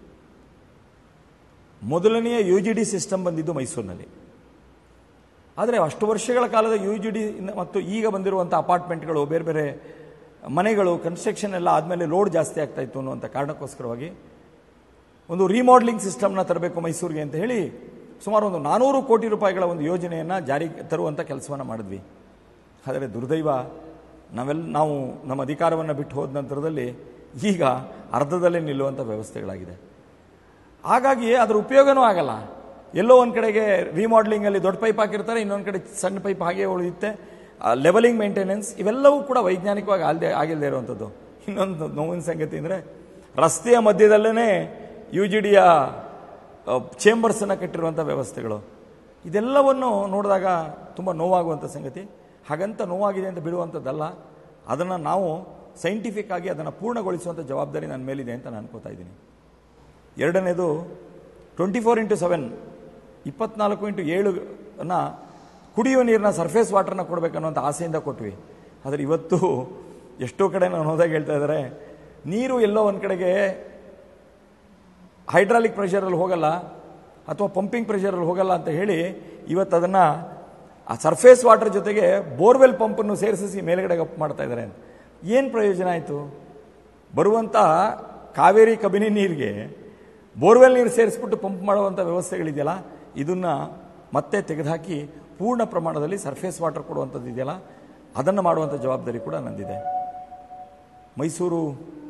ಮೊದಲನೆಯ ಯು ಜಿ ಡಿ ಸಿಸ್ಟಮ್ ಬಂದಿದ್ದು ಮೈಸೂರಿನಲ್ಲಿ ಆದರೆ ಅಷ್ಟು ವರ್ಷಗಳ ಕಾಲದ ಯು ಜಿ ಡಿ ಮತ್ತು ಈಗ ಬಂದಿರುವಂಥ ಅಪಾರ್ಟ್ಮೆಂಟ್ಗಳು ಬೇರೆ ಬೇರೆ ಮನೆಗಳು ಕನ್ಸ್ಟ್ರಕ್ಷನ್ ಎಲ್ಲ ಆದಮೇಲೆ ಲೋಡ್ ಜಾಸ್ತಿ ಆಗ್ತಾ ಇತ್ತು ಅನ್ನುವಂಥ ಕಾರಣಕ್ಕೋಸ್ಕರವಾಗಿ ಒಂದು ರಿಮಾಡೆಲಿಂಗ್ ಸಿಸ್ಟಮ್ನ ತರಬೇಕು ಮೈಸೂರಿಗೆ ಅಂತ ಹೇಳಿ ಸುಮಾರು ಒಂದು ನಾನೂರು ಕೋಟಿ ರೂಪಾಯಿಗಳ ಒಂದು ಯೋಜನೆಯನ್ನು ಜಾರಿಗೆ ತರುವಂಥ ಕೆಲಸವನ್ನು ಮಾಡಿದ್ವಿ ಆದರೆ ದುರ್ದೈವ ನಾವೆಲ್ಲ ನಾವು ನಮ್ಮ ಅಧಿಕಾರವನ್ನು ಬಿಟ್ಟು ಹೋದ ನಂತರದಲ್ಲಿ ಈಗ ಅರ್ಧದಲ್ಲೇ ನಿಲ್ಲುವಂಥ ವ್ಯವಸ್ಥೆಗಳಾಗಿದೆ ಹಾಗಾಗಿ ಅದರ ಉಪಯೋಗನೂ ಆಗಲ್ಲ ಎಲ್ಲೋ ಒಂದು ಕಡೆಗೆ ರಿಮಾಡೆಲಿಂಗಲ್ಲಿ ದೊಡ್ಡ ಪೈಪ್ ಹಾಕಿರ್ತಾರೆ ಇನ್ನೊಂದು ಕಡೆ ಸಣ್ಣ ಪೈಪ್ ಹಾಗೆ ಉಳಿಯುತ್ತೆ ಲೆವೆಲಿಂಗ್ ಮೇಂಟೆನೆನ್ಸ್ ಇವೆಲ್ಲವೂ ಕೂಡ ವೈಜ್ಞಾನಿಕವಾಗಿ ಆಗದೆ ಆಗಿಲ್ಲದೆ ಇರುವಂಥದ್ದು ಇನ್ನೊಂದು ನೋವಿನ ಸಂಗತಿ ಅಂದರೆ ರಸ್ತೆಯ ಮಧ್ಯದಲ್ಲೇ ಯು ಜಿ ಡಿಯ ಚೇಂಬರ್ಸನ್ನು ಕಟ್ಟಿರುವಂಥ ವ್ಯವಸ್ಥೆಗಳು ಇದೆಲ್ಲವನ್ನು ನೋಡಿದಾಗ ತುಂಬ ನೋವಾಗುವಂಥ ಸಂಗತಿ ಹಾಗಂತ ನೋವಾಗಿದೆ ಅಂತ ಬಿಡುವಂಥದ್ದಲ್ಲ ಅದನ್ನು ನಾವು ಸೈಂಟಿಫಿಕ್ ಆಗಿ ಅದನ್ನು ಪೂರ್ಣಗೊಳಿಸುವಂಥ ಜವಾಬ್ದಾರಿ ನನ್ನ ಮೇಲಿದೆ ಅಂತ ನಾನು ಅನ್ಕೋತಾ ಇದ್ದೀನಿ ಎರಡನೇದು ಟ್ವೆಂಟಿ ಫೋರ್ ಇಂಟು ಸೆವೆನ್ ಇಪ್ಪತ್ನಾಲ್ಕು ಇಂಟು ಏಳು ಅನ್ನ ಕುಡಿಯುವ ನೀರಿನ ಸರ್ಫೇಸ್ ವಾಟರ್ನ ಕೊಡಬೇಕನ್ನುವಂಥ ಆಸೆಯಿಂದ ಕೊಟ್ವಿ ಆದರೆ ಇವತ್ತು ಎಷ್ಟೋ ಕಡೆ ನಾನು ಹೋದಾಗ ಹೇಳ್ತಾ ಇದ್ದಾರೆ ನೀರು ಎಲ್ಲೋ ಒಂದು ಕಡೆಗೆ ಹೈಡ್ರಾಲಿಕ್ ಪ್ರೆಷರಲ್ಲಿ ಹೋಗಲ್ಲ ಅಥವಾ ಪಂಪಿಂಗ್ ಪ್ರೆಷರಲ್ಲಿ ಹೋಗಲ್ಲ ಅಂತ ಹೇಳಿ ಇವತ್ತು ಅದನ್ನು ಆ ಸರ್ಫೇಸ್ ವಾಟರ್ ಜೊತೆಗೆ ಬೋರ್ವೆಲ್ ಪಂಪನ್ನು ಸೇರಿಸಿ ಮೇಲ್ಗಡೆ ಅಪ್ ಮಾಡ್ತಾ ಇದ್ದಾರೆ ಏನು ಪ್ರಯೋಜನ ಆಯಿತು ಬರುವಂಥ ಕಾವೇರಿ ಕಬಿನಿ ನೀರಿಗೆ ಬೋರ್ವೆಲ್ ನೀರು ಸೇರಿಸ್ಬಿಟ್ಟು ಪಂಪ್ ಮಾಡುವಂಥ ವ್ಯವಸ್ಥೆಗಳಿದೆಯಲ್ಲ ಇದನ್ನು ಮತ್ತೆ ತೆಗೆದುಹಾಕಿ ಪೂರ್ಣ ಪ್ರಮಾಣದಲ್ಲಿ ಸರ್ಫೇಸ್ ವಾಟರ್ ಕೊಡುವಂಥದ್ದು ಇದೆಯಲ್ಲ ಅದನ್ನು ಮಾಡುವಂಥ ಜವಾಬ್ದಾರಿ ಕೂಡ ನಂದಿದೆ ಮೈಸೂರು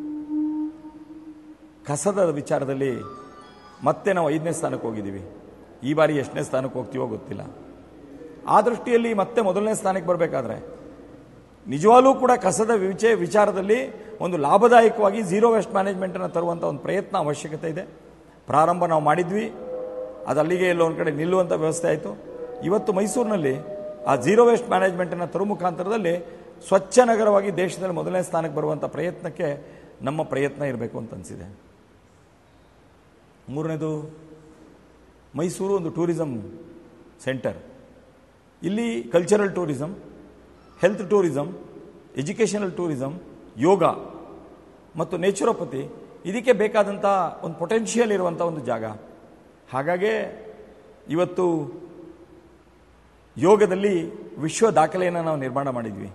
ಕಸದ ವಿಚಾರದಲ್ಲಿ ಮತ್ತೆ ನಾವು ಐದನೇ ಸ್ಥಾನಕ್ಕೆ ಹೋಗಿದ್ದೀವಿ ಈ ಬಾರಿ ಎಷ್ಟನೇ ಸ್ಥಾನಕ್ಕೆ ಹೋಗ್ತೀವೋ ಗೊತ್ತಿಲ್ಲ ಆ ದೃಷ್ಟಿಯಲ್ಲಿ ಮತ್ತೆ ಮೊದಲನೇ ಸ್ಥಾನಕ್ಕೆ ಬರಬೇಕಾದ್ರೆ ನಿಜವಾಗ್ಲೂ ಕೂಡ ಕಸದ ವಿಚೆ ವಿಚಾರದಲ್ಲಿ ಒಂದು ಲಾಭದಾಯಕವಾಗಿ ಝೀರೋ ವೇಸ್ಟ್ ಮ್ಯಾನೇಜ್ಮೆಂಟನ್ನು ತರುವಂಥ ಒಂದು ಪ್ರಯತ್ನ ಅವಶ್ಯಕತೆ ಇದೆ ಪ್ರಾರಂಭ ನಾವು ಮಾಡಿದ್ವಿ ಅದು ಅಲ್ಲಿಗೆ ಎಲ್ಲೋ ಒಂದು ಕಡೆ ನಿಲ್ಲುವಂಥ ವ್ಯವಸ್ಥೆ ಆಯಿತು ಇವತ್ತು ಮೈಸೂರಿನಲ್ಲಿ ಆ ಝೀರೋ ವೇಸ್ಟ್ ಮ್ಯಾನೇಜ್ಮೆಂಟನ್ನು ತರುವ ಮುಖಾಂತರದಲ್ಲಿ ಸ್ವಚ್ಛ ನಗರವಾಗಿ ದೇಶದಲ್ಲಿ ಮೊದಲನೇ ಸ್ಥಾನಕ್ಕೆ ಬರುವಂಥ ಪ್ರಯತ್ನಕ್ಕೆ ನಮ್ಮ ಪ್ರಯತ್ನ ಇರಬೇಕು ಅಂತ ಅನಿಸಿದೆ ಮೂರನೇದು ಮೈಸೂರು ಒಂದು ಟೂರಿಸಂ ಸೆಂಟರ್ ಇಲ್ಲಿ cultural tourism health tourism educational tourism yoga ಮತ್ತು ನೇಚುರೋಪತಿ ಇದಕ್ಕೆ ಬೇಕಾದಂಥ ಒಂದು ಪೊಟೆನ್ಷಿಯಲ್ ಇರುವಂಥ ಒಂದು ಜಾಗ ಹಾಗಾಗೇ ಇವತ್ತು ಯೋಗದಲ್ಲಿ ವಿಶ್ವ ದಾಖಲೆಯನ್ನು ನಾವು ನಿರ್ಮಾಣ ಮಾಡಿದ್ವಿ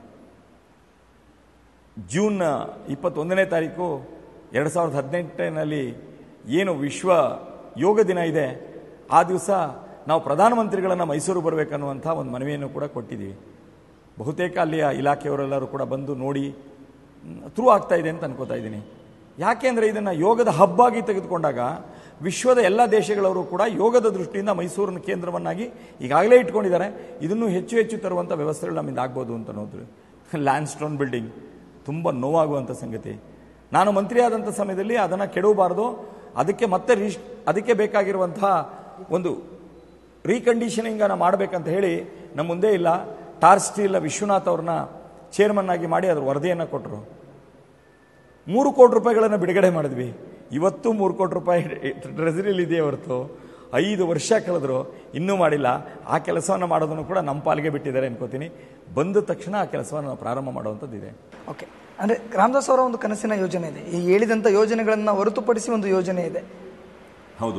ಜೂನ್ ಇಪ್ಪತ್ತೊಂದನೇ ತಾರೀಕು ಎರಡು ಸಾವಿರದ ಹದಿನೆಂಟರಲ್ಲಿ ಏನು ವಿಶ್ವ ಯೋಗ ದಿನ ಇದೆ ಆ ದಿವಸ ನಾವು ಪ್ರಧಾನಮಂತ್ರಿಗಳನ್ನು ಮೈಸೂರು ಬರಬೇಕನ್ನುವಂಥ ಒಂದು ಮನವಿಯನ್ನು ಕೂಡ ಕೊಟ್ಟಿದ್ದೀವಿ ಬಹುತೇಕ ಅಲ್ಲಿಯ ಇಲಾಖೆಯವರೆಲ್ಲರೂ ಕೂಡ ಬಂದು ನೋಡಿ ಥ್ರೂ ಆಗ್ತಾ ಇದೆ ಅಂತ ಅನ್ಕೋತಾ ಇದ್ದೀನಿ ಯಾಕೆಂದರೆ ಇದನ್ನು ಯೋಗದ ಹಬ್ಬಾಗಿ ತೆಗೆದುಕೊಂಡಾಗ ವಿಶ್ವದ ಎಲ್ಲ ದೇಶಗಳವರು ಕೂಡ ಯೋಗದ ದೃಷ್ಟಿಯಿಂದ ಮೈಸೂರನ್ನು ಕೇಂದ್ರವನ್ನಾಗಿ ಈಗಾಗಲೇ ಇಟ್ಕೊಂಡಿದ್ದಾರೆ ಇದನ್ನು ಹೆಚ್ಚು ಹೆಚ್ಚು ತರುವಂಥ ವ್ಯವಸ್ಥೆಗಳು ನಮ್ಮಿಂದ ಆಗ್ಬೋದು ಅಂತ ನೋಡಿದ್ರಿ ಲ್ಯಾಂಡ್ ಸ್ಟೋನ್ ಬಿಲ್ಡಿಂಗ್ ತುಂಬ ನೋವಾಗುವಂಥ ಸಂಗತಿ ನಾನು ಮಂತ್ರಿ ಆದಂಥ ಸಮಯದಲ್ಲಿ ಅದನ್ನು ಕೆಡವಬಾರ್ದು ಅದಕ್ಕೆ ಮತ್ತೆ ರೀಶ್ ಅದಕ್ಕೆ ಬೇಕಾಗಿರುವಂತಹ ಒಂದು ರೀಕಂಡೀಷನಿಂಗ್ ಅನ್ನು ಮಾಡಬೇಕಂತ ಹೇಳಿ ನಮ್ಮ ಮುಂದೆ ಇಲ್ಲ ಟಾರ್ ಸ್ಟೀಲ್ ವಿಶ್ವನಾಥ್ ಅವ್ರನ್ನ ಚೇರ್ಮನ್ ಆಗಿ ಮಾಡಿ ಅದ್ರ ವರದಿಯನ್ನು ಕೊಟ್ಟರು ಮೂರು ಕೋಟಿ ರೂಪಾಯಿಗಳನ್ನು ಬಿಡುಗಡೆ ಮಾಡಿದ್ವಿ ಇವತ್ತು ಮೂರು ಕೋಟಿ ರೂಪಾಯಿ ಟ್ರೆಸರಿಲಿ ಇದೆಯೇ ಹೊರತು ಐದು ವರ್ಷ ಕಳೆದ್ರು ಇನ್ನೂ ಮಾಡಿಲ್ಲ ಆ ಕೆಲಸವನ್ನು ಮಾಡೋದನ್ನು ಕೂಡ ನಮ್ಮ ಪಾಲಿಗೆ ಬಿಟ್ಟಿದ್ದಾರೆ ಅನ್ಕೋತೀನಿ ಬಂದ ತಕ್ಷಣ ಆ ಕೆಲಸವನ್ನು ನಾವು ಪ್ರಾರಂಭ ಮಾಡುವಂಥದ್ದಿದೆ ಓಕೆ ಅಂದರೆ ರಾಮದಾಸ್ ಅವರ ಒಂದು ಕನಸಿನ ಯೋಜನೆ ಇದೆ ಈ ಹೇಳಿದಂಥ ಯೋಜನೆಗಳನ್ನು ಹೊರತುಪಡಿಸಿ ಒಂದು ಯೋಜನೆ ಇದೆ ಹೌದು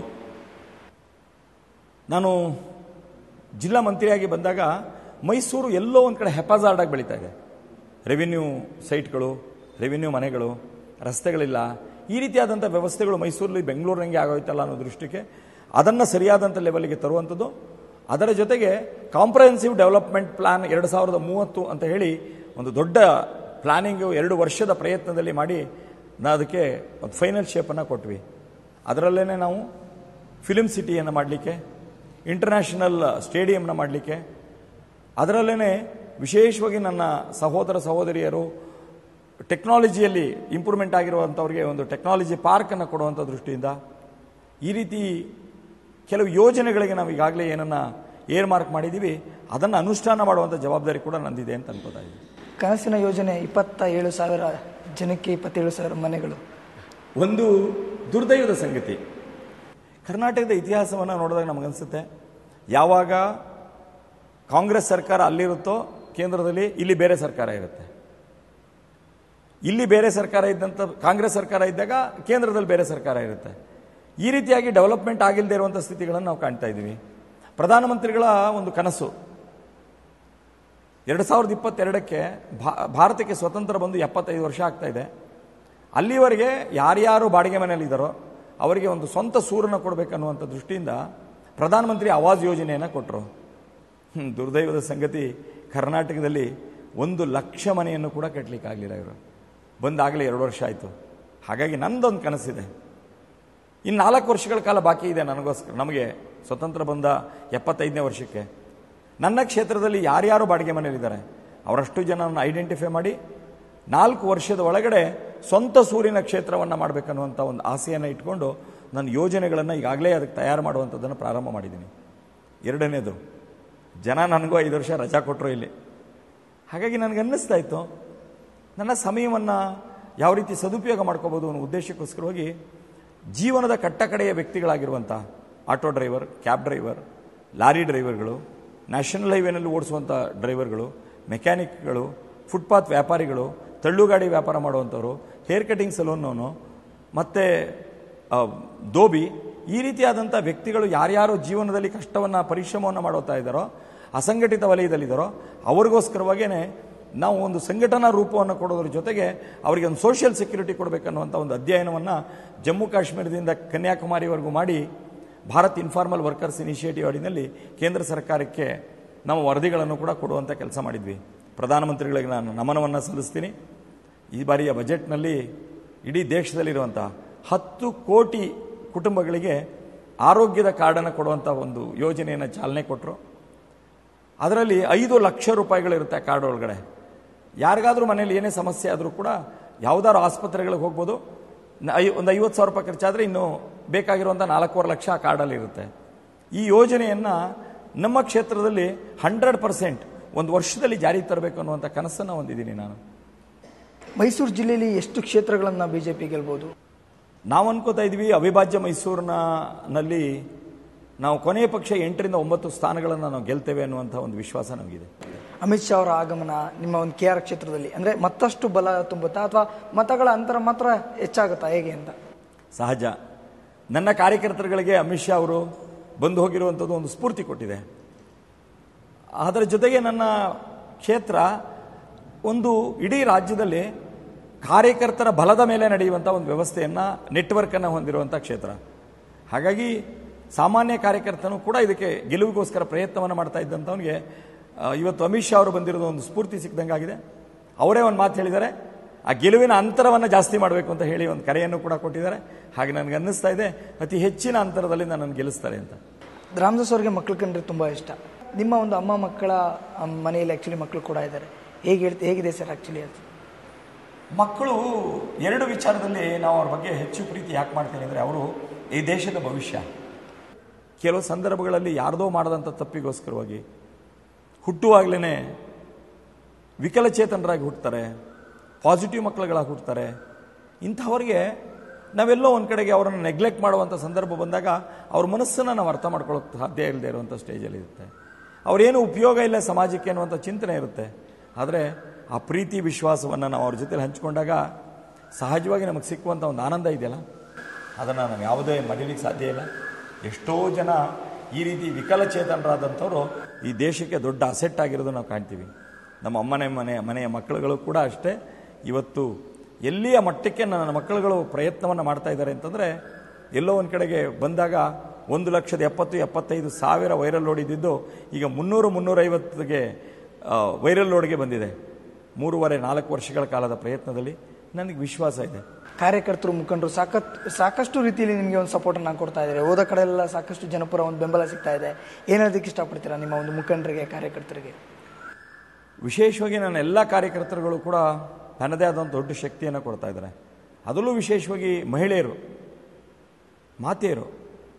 ನಾನು ಜಿಲ್ಲಾ ಮಂತ್ರಿಯಾಗಿ ಬಂದಾಗ ಮೈಸೂರು ಎಲ್ಲೋ ಒಂದು ಕಡೆ ಹೆಪಾಜಾರ್ಡ್ ಆಗಿ ಬೆಳೀತಾ ಇದೆ ರೆವಿನ್ಯೂ ಸೈಟ್ಗಳು ರೆವಿನ್ಯೂ ಮನೆಗಳು ರಸ್ತೆಗಳಿಲ್ಲ ಈ ರೀತಿಯಾದಂಥ ವ್ಯವಸ್ಥೆಗಳು ಮೈಸೂರಲ್ಲಿ ಬೆಂಗಳೂರಿನಂಗೆ ಆಗೋಯ್ತಲ್ಲ ಅನ್ನೋ ದೃಷ್ಟಿಗೆ ಅದನ್ನು ಸರಿಯಾದಂಥ ಲೆವೆಲ್ಗೆ ತರುವಂಥದ್ದು ಅದರ ಜೊತೆಗೆ ಕಾಂಪ್ರಹೆನ್ಸಿವ್ ಡೆವಲಪ್ಮೆಂಟ್ ಪ್ಲಾನ್ ಎರಡು ಸಾವಿರದ ಮೂವತ್ತು ಅಂತ ಹೇಳಿ ಒಂದು ದೊಡ್ಡ ಪ್ಲಾನಿಂಗು ಎರಡು ವರ್ಷದ ಪ್ರಯತ್ನದಲ್ಲಿ ಮಾಡಿ ನಾ ಅದಕ್ಕೆ ಒಂದು ಫೈನಲ್ ಶೇಪನ್ನು ಕೊಟ್ವಿ ಅದರಲ್ಲೇ ನಾವು ಫಿಲಿಮ್ ಸಿಟಿಯನ್ನು ಮಾಡಲಿಕ್ಕೆ ಇಂಟರ್ನ್ಯಾಷನಲ್ ಸ್ಟೇಡಿಯಂನ ಮಾಡಲಿಕ್ಕೆ ಅದರಲ್ಲೇ ವಿಶೇಷವಾಗಿ ನನ್ನ ಸಹೋದರ ಸಹೋದರಿಯರು ಟೆಕ್ನಾಲಜಿಯಲ್ಲಿ ಇಂಪ್ರೂವ್ಮೆಂಟ್ ಆಗಿರುವಂಥವ್ರಿಗೆ ಒಂದು ಟೆಕ್ನಾಲಜಿ ಪಾರ್ಕನ್ನು ಕೊಡುವಂಥ ದೃಷ್ಟಿಯಿಂದ ಈ ರೀತಿ ಕೆಲವು ಯೋಜನೆಗಳಿಗೆ ನಾವು ಈಗಾಗಲೇ ಏನನ್ನ ಏರ್ ಮಾರ್ಕ್ ಮಾಡಿದ್ದೀವಿ ಅದನ್ನು ಅನುಷ್ಠಾನ ಮಾಡುವಂಥ ಜವಾಬ್ದಾರಿ ಕೂಡ ನಂದಿದೆ ಅಂತ ಅನ್ಕೋತಾ ಇದ್ದೀನಿ ಕನಸಿನ ಯೋಜನೆ ಇಪ್ಪತ್ತ ಏಳು ಸಾವಿರ ಜನಕ್ಕೆ ಇಪ್ಪತ್ತೇಳು ಸಾವಿರ ಮನೆಗಳು ಒಂದು ದುರ್ದೈವದ ಸಂಗತಿ ಕರ್ನಾಟಕದ ಇತಿಹಾಸವನ್ನು ನೋಡಿದಾಗ ನಮಗನ್ಸುತ್ತೆ ಯಾವಾಗ ಕಾಂಗ್ರೆಸ್ ಸರ್ಕಾರ ಅಲ್ಲಿರುತ್ತೋ ಕೇಂದ್ರದಲ್ಲಿ ಇಲ್ಲಿ ಬೇರೆ ಸರ್ಕಾರ ಇರುತ್ತೆ ಇಲ್ಲಿ ಬೇರೆ ಸರ್ಕಾರ ಇದ್ದಂಥ ಕಾಂಗ್ರೆಸ್ ಸರ್ಕಾರ ಇದ್ದಾಗ ಕೇಂದ್ರದಲ್ಲಿ ಬೇರೆ ಸರ್ಕಾರ ಇರುತ್ತೆ ಈ ರೀತಿಯಾಗಿ ಡೆವಲಪ್ಮೆಂಟ್ ಆಗಿಲ್ಲದೆ ಇರುವಂಥ ಸ್ಥಿತಿಗಳನ್ನು ನಾವು ಕಾಣ್ತಾ ಇದ್ದೀವಿ ಪ್ರಧಾನಮಂತ್ರಿಗಳ ಒಂದು ಕನಸು ಎರಡು ಸಾವಿರದ ಇಪ್ಪತ್ತೆರಡಕ್ಕೆ ಭಾ- ಭಾರತಕ್ಕೆ ಸ್ವತಂತ್ರ ಬಂದು ಎಪ್ಪತ್ತೈದು ವರ್ಷ ಆಗ್ತಾ ಇದೆ ಅಲ್ಲಿವರೆಗೆ ಯಾರ್ಯಾರು ಬಾಡಿಗೆ ಮನೆಯಲ್ಲಿದ್ದಾರೋ ಅವರಿಗೆ ಒಂದು ಸ್ವಂತ ಸೂರನ್ನು ಕೊಡಬೇಕನ್ನುವಂಥ ದೃಷ್ಟಿಯಿಂದ ಪ್ರಧಾನಮಂತ್ರಿ ಆವಾಸ್ ಯೋಜನೆಯನ್ನು ಕೊಟ್ಟರು ಹ್ಮ್, ದುರ್ದೈವದ ಸಂಗತಿ ಕರ್ನಾಟಕದಲ್ಲಿ ಒಂದು ಲಕ್ಷ ಮನೆಯನ್ನು ಕೂಡ ಕಟ್ಟಲಿಕ್ಕಾಗಲಿಲ್ಲ ಇವರು ಬಂದಾಗಲೇ ಎರಡು ವರ್ಷ ಆಯಿತು ಹಾಗಾಗಿ ನಂದೊಂದು ಕನಸಿದೆ ಇನ್ನು ನಾಲ್ಕು ವರ್ಷಗಳ ಕಾಲ ಬಾಕಿ ಇದೆ ನನಗೋಸ್ಕರ ನಮಗೆ ಸ್ವತಂತ್ರ ಬಂದ ಎಪ್ಪತ್ತೈದನೇ ವರ್ಷಕ್ಕೆ ನನ್ನ ಕ್ಷೇತ್ರದಲ್ಲಿ ಯಾರ್ಯಾರು ಬಾಡಿಗೆ ಮನೆಯಲ್ಲಿದ್ದಾರೆ ಅವರಷ್ಟು ಜನವನ್ನು ಐಡೆಂಟಿಫೈ ಮಾಡಿ ನಾಲ್ಕು ವರ್ಷದ ಒಳಗಡೆ ಸ್ವಂತ ಸೂರಿನ ಕ್ಷೇತ್ರವನ್ನು ಮಾಡಬೇಕನ್ನುವಂಥ ಒಂದು ಆಸೆಯನ್ನು ಇಟ್ಕೊಂಡು ನನ್ನ ಯೋಜನೆಗಳನ್ನು ಈಗಾಗಲೇ ಅದಕ್ಕೆ ತಯಾರು ಮಾಡುವಂಥದ್ದನ್ನು ಪ್ರಾರಂಭ ಮಾಡಿದ್ದೀನಿ ಎರಡನೇದು ಜನ ನನಗೂ ಐದು ವರ್ಷ ರಜಾ ಕೊಟ್ಟರು ಇಲ್ಲಿ ಹಾಗಾಗಿ ನನಗೆ ಅನ್ನಿಸ್ತಾ ಇತ್ತು ನನ್ನ ಸಮಯವನ್ನು ಯಾವ ರೀತಿ ಸದುಪಯೋಗ ಮಾಡ್ಕೋಬೋದು ಅನ್ನೋ ಉದ್ದೇಶಕ್ಕೋಸ್ಕರವಾಗಿ ಜೀವನದ ಕಟ್ಟಕಡೆಯ ವ್ಯಕ್ತಿಗಳಾಗಿರುವಂಥ auto driver cab driver lorry ಡ್ರೈವರ್ಗಳು ನ್ಯಾಷನಲ್ ಹೈವೇನಲ್ಲಿ ಓಡಿಸುವಂಥ ಡ್ರೈವರ್ಗಳು ಮೆಕ್ಯಾನಿಕ್ಗಳು ಫುಟ್ಪಾತ್ ವ್ಯಾಪಾರಿಗಳು ತಳ್ಳುಗಾಡಿ ವ್ಯಾಪಾರ ಮಾಡುವಂಥವ್ರು ಹೇರ್ ಕಟಿಂಗ್ ಸಲೂನ್ನವನು ಮತ್ತು ದೋಬಿ ಈ ರೀತಿಯಾದಂಥ ವ್ಯಕ್ತಿಗಳು ಯಾರ್ಯಾರು ಜೀವನದಲ್ಲಿ ಕಷ್ಟವನ್ನು ಪರಿಶ್ರಮವನ್ನು ಮಾಡುತ್ತಾ ಇದ್ದಾರೋ ಅಸಂಘಟಿತ ವಲಯದಲ್ಲಿದ್ದಾರೋ ಅವ್ರಿಗೋಸ್ಕರವಾಗೇ ನಾವು ಒಂದು ಸಂಘಟನಾ ರೂಪವನ್ನು ಕೊಡೋದ್ರ ಜೊತೆಗೆ ಅವರಿಗೆ ಒಂದು ಸೋಷಿಯಲ್ ಸೆಕ್ಯೂರಿಟಿ ಕೊಡಬೇಕನ್ನುವಂಥ ಒಂದು ಅಧ್ಯಯನವನ್ನು ಜಮ್ಮು ಕಾಶ್ಮೀರದಿಂದ ಕನ್ಯಾಕುಮಾರಿವರೆಗೂ ಮಾಡಿ ಭಾರತ್ ಇನ್ಫಾರ್ಮಲ್ ವರ್ಕರ್ಸ್ ಇನಿಷಿಯೇಟಿವ್ ಅಡಿನಲ್ಲಿ ಕೇಂದ್ರ ಸರ್ಕಾರಕ್ಕೆ ನಾವು ವರದಿಗಳನ್ನು ಕೂಡ ಕೊಡುವಂಥ ಕೆಲಸ ಮಾಡಿದ್ವಿ ಪ್ರಧಾನಮಂತ್ರಿಗಳಿಗೆ ನಾನು ನಮನವನ್ನು ಸಲ್ಲಿಸ್ತೀನಿ ಈ ಬಾರಿಯ ಬಜೆಟ್ನಲ್ಲಿ ಇಡೀ ದೇಶದಲ್ಲಿರುವಂಥ ಹತ್ತು ಕೋಟಿ ಕುಟುಂಬಗಳಿಗೆ ಆರೋಗ್ಯದ ಕಾರ್ಡನ್ನು ಕೊಡುವಂಥ ಒಂದು ಯೋಜನೆಯನ್ನು ಚಾಲನೆ ಕೊಟ್ಟರು ಅದರಲ್ಲಿ ಐದು ಲಕ್ಷ ರೂಪಾಯಿಗಳಿರುತ್ತೆ ಆ ಕಾರ್ಡ್ ಒಳಗಡೆ ಯಾರಿಗಾದ್ರೂ ಮನೇಲಿ ಏನೇ ಸಮಸ್ಯೆ ಆದರೂ ಕೂಡ ಯಾವುದಾದ್ರು ಆಸ್ಪತ್ರೆಗಳಿಗೆ ಹೋಗ್ಬೋದು ನ- ಐ ಒಂದು ಐವತ್ತು ಸಾವಿರ ರೂಪಾಯಿ ಖರ್ಚಾದರೆ ಇನ್ನು ಬೇಕಾಗಿರುವಂಥ ನಾಲ್ಕೂವರೆ ಲಕ್ಷ ಆ ಕಾರ್ಡಲ್ಲಿ ಇರುತ್ತೆ ಈ ಯೋಜನೆಯನ್ನು ನಮ್ಮ ಕ್ಷೇತ್ರದಲ್ಲಿ ಹಂಡ್ರೆಡ್ ಪರ್ಸೆಂಟ್ ಒಂದು ವರ್ಷದಲ್ಲಿ ಜಾರಿಗೆ ತರಬೇಕು ಅನ್ನುವಂಥ ಕನಸನ್ನು ಹೊಂದಿದ್ದೀನಿ ನಾನು ಮೈಸೂರು ಜಿಲ್ಲೆಯಲ್ಲಿ ಎಷ್ಟು ಕ್ಷೇತ್ರಗಳನ್ನು ಬಿಜೆಪಿ ಗೆಲ್ಬಹುದು ನಾವು ಅನ್ಕೋತಾ ಇದ್ವಿ ಅವಿಭಾಜ್ಯ ಮೈಸೂರಿನ ನಲ್ಲಿ ನಾವು ಕೊನೆಯ ಪಕ್ಷ ಎಂಟರಿಂದ ಒಂಬತ್ತು ಸ್ಥಾನಗಳನ್ನು ನಾವು ಗೆಲ್ತೇವೆ ಅನ್ನುವಂಥ ಒಂದು ವಿಶ್ವಾಸ ನಮಗಿದೆ ಅಮಿತ್ ಶಾ ಅವರ ಆಗಮನ ನಿಮ್ಮ ಒಂದು ಕೆ ಆರ್ ಕ್ಷೇತ್ರದಲ್ಲಿ ಅಂದ್ರೆ ಮತ್ತಷ್ಟು ಬಲ ತುಂಬುತ್ತಾ ಅಥವಾ ಮತಗಳ ಅಂತರ ಮಾತ್ರ ಹೆಚ್ಚಾಗುತ್ತಾ ಹೇಗೆ ಅಂತ ಸಹಜ ನನ್ನ ಕಾರ್ಯಕರ್ತರುಗಳಿಗೆ ಅಮಿತ್ ಶಾ ಅವರು ಬಂದು ಹೋಗಿರುವಂಥದ್ದು ಒಂದು ಸ್ಫೂರ್ತಿ ಕೊಟ್ಟಿದೆ ಅದರ ಜೊತೆಗೆ ನನ್ನ ಕ್ಷೇತ್ರ ಒಂದು ಇಡೀ ರಾಜ್ಯದಲ್ಲಿ ಕಾರ್ಯಕರ್ತರ ಬಲದ ಮೇಲೆ ನಡೆಯುವಂಥ ಒಂದು ವ್ಯವಸ್ಥೆಯನ್ನು ನೆಟ್ವರ್ಕನ್ನು ಹೊಂದಿರುವಂಥ ಕ್ಷೇತ್ರ ಹಾಗಾಗಿ ಸಾಮಾನ್ಯ ಕಾರ್ಯಕರ್ತನು ಕೂಡ ಇದಕ್ಕೆ ಗೆಲುವಿಗೋಸ್ಕರ ಪ್ರಯತ್ನವನ್ನು ಮಾಡ್ತಾ ಇದ್ದಂಥವನಿಗೆ ಆ, ಇವತ್ತು ಅಮಿತ್ ಶಾ ಅವರು ಬಂದಿರೋದು ಒಂದು ಸ್ಫೂರ್ತಿ ಸಿಕ್ಕಿದಂಗಾಗಿದೆ ಅವರೇ ಒಂದು ಮಾತು ಹೇಳಿದ್ದಾರೆ ಆ ಗೆಲುವಿನ ಅಂತರವನ್ನು ಜಾಸ್ತಿ ಮಾಡಬೇಕು ಅಂತ ಹೇಳಿ ಒಂದು ಕರೆಯನ್ನು ಕೂಡ ಕೊಟ್ಟಿದ್ದಾರೆ ಹಾಗೆ ನನಗೆ ಅನ್ನಿಸ್ತಾ ಇದೆ ಅತಿ ಹೆಚ್ಚಿನ ಅಂತರದಲ್ಲಿ ನನ್ನನ್ನು ಗೆಲ್ಲಿಸ್ತಾರೆ ಅಂತ ರಾಮದಾಸ್ ಅವರಿಗೆ ಮಕ್ಕಳು ಕಂಡ್ರೆ ತುಂಬಾ ಇಷ್ಟ ನಿಮ್ಮ ಒಂದು ಅಮ್ಮ ಮಕ್ಕಳ ಅಮ್, ಮನೆಯಲ್ಲಿ ಆಕ್ಚುಲಿ ಮಕ್ಕಳು ಕೂಡ ಇದ್ದಾರೆ ಹೇಗೆ ಹೇಳ್ತಿ ಹೇಗಿದೆ ಸರ್ ಆಕ್ಚುಲಿ ಅದು ಮಕ್ಕಳು ಎರಡು ವಿಚಾರದಲ್ಲಿ ನಾವು ಅವ್ರ ಬಗ್ಗೆ ಹೆಚ್ಚು ಪ್ರೀತಿ ಯಾಕೆ ಮಾಡ್ತೀನಿ ಅಂದರೆ ಅವರು ಈ ದೇಶದ ಭವಿಷ್ಯ ಕೆಲವು ಸಂದರ್ಭಗಳಲ್ಲಿ ಯಾರ್ದೋ ಮಾಡದಂಥ ತಪ್ಪಿಗೋಸ್ಕರವಾಗಿ ಹುಟ್ಟುವಾಗಲೇ ವಿಕಲಚೇತನರಾಗಿ ಹುಟ್ಟುತ್ತಾರೆ ಪಾಸಿಟಿವ್ ಮಕ್ಕಳುಗಳಾಗಿ ಹುಟ್ಟುತ್ತಾರೆ ಇಂಥವ್ರಿಗೆ ನಾವೆಲ್ಲೋ ಒಂದು ಕಡೆಗೆ ಅವರನ್ನು ನೆಗ್ಲೆಕ್ಟ್ ಮಾಡುವಂಥ ಸಂದರ್ಭ ಬಂದಾಗ ಅವ್ರ ಮನಸ್ಸನ್ನು ನಾವು ಅರ್ಥ ಮಾಡ್ಕೊಳ್ಳೋಕೆ ಸಾಧ್ಯ ಇಲ್ಲದೆ ಇರುವಂಥ ಸ್ಟೇಜಲ್ಲಿ ಇರುತ್ತೆ ಅವರೇನು ಉಪಯೋಗ ಇಲ್ಲ ಸಮಾಜಕ್ಕೆ ಅನ್ನುವಂಥ ಚಿಂತನೆ ಇರುತ್ತೆ ಆದರೆ ಆ ಪ್ರೀತಿ ವಿಶ್ವಾಸವನ್ನು ನಾವು ಅವ್ರ ಜೊತೆ ಹಂಚಿಕೊಂಡಾಗ ಸಹಜವಾಗಿ ನಮಗೆ ಸಿಕ್ಕುವಂಥ ಒಂದು ಆನಂದ ಇದೆಯಲ್ಲ ಅದನ್ನು ನಾವು ಯಾವುದೇ ಮರೀಲಿಕ್ಕೆ ಸಾಧ್ಯ ಇಲ್ಲ ಎಷ್ಟೋ ಜನ ಈ ರೀತಿ ವಿಕಲಚೇತನರಾದಂಥವ್ರು ಈ ದೇಶಕ್ಕೆ ದೊಡ್ಡ ಅಸೆಟ್ ಆಗಿರೋದು ನಾವು ಕಾಣ್ತೀವಿ ನಮ್ಮ ಅಮ್ಮನೆ ಮನೆ ಮನೆಯ ಮಕ್ಕಳುಗಳು ಕೂಡ ಅಷ್ಟೇ ಇವತ್ತು ಎಲ್ಲಿಯ ಮಟ್ಟಕ್ಕೆ ನನ್ನ ಮಕ್ಕಳುಗಳು ಪ್ರಯತ್ನವನ್ನು ಮಾಡ್ತಾ ಇದ್ದಾರೆ ಅಂತಂದರೆ ಎಲ್ಲೋ ಒಂದು ಕಡೆಗೆ ಬಂದಾಗ ಒಂದು ಲಕ್ಷದ ಎಪ್ಪತ್ತು ಎಪ್ಪತ್ತೈದು ಸಾವಿರ ವೈರಲ್ ಲೋಡ್ ಇದ್ದಿದ್ದು ಈಗ ಮುನ್ನೂರು ಮುನ್ನೂರೈವತ್ತಿಗೆ ವೈರಲ್ ಲೋಡ್ಗೆ ಬಂದಿದೆ ಮೂರುವರೆ ನಾಲ್ಕು ವರ್ಷಗಳ ಕಾಲದ ಪ್ರಯತ್ನದಲ್ಲಿ ನನಗೆ ವಿಶ್ವಾಸ ಇದೆ ಕಾರ್ಯಕರ್ತರು ಮುಖಂಡರು ಸಾಕಷ್ಟು ಸಾಕಷ್ಟು ರೀತಿಯಲ್ಲಿ ನಿಮಗೆ ಒಂದು ಸಪೋರ್ಟ್ ಅನ್ನು ಕೊಡ್ತಾ ಇದ್ದಾರೆ ಹೋದ ಕಡೆ ಎಲ್ಲ ಸಾಕಷ್ಟು ಜನಪರ ಒಂದು ಬೆಂಬಲ ಸಿಗ್ತಾ ಇದೆ ಏನ್ ಹೇಳೋದಕ್ಕೆ ಇಷ್ಟಪಡ್ತೀರಾ ನಿಮ್ಮ ಒಂದು ಮುಖಂಡರಿಗೆ ಕಾರ್ಯಕರ್ತರಿಗೆ ವಿಶೇಷವಾಗಿ ನನ್ನ ಎಲ್ಲ ಕಾರ್ಯಕರ್ತರುಗಳು ಕೂಡ ತನ್ನದೇ ಆದಂಥ ದೊಡ್ಡ ಶಕ್ತಿಯನ್ನು ಕೊಡ್ತಾ ಇದ್ದಾರೆ ಅದರಲ್ಲೂ ವಿಶೇಷವಾಗಿ ಮಹಿಳೆಯರು ಮಾತೆಯರು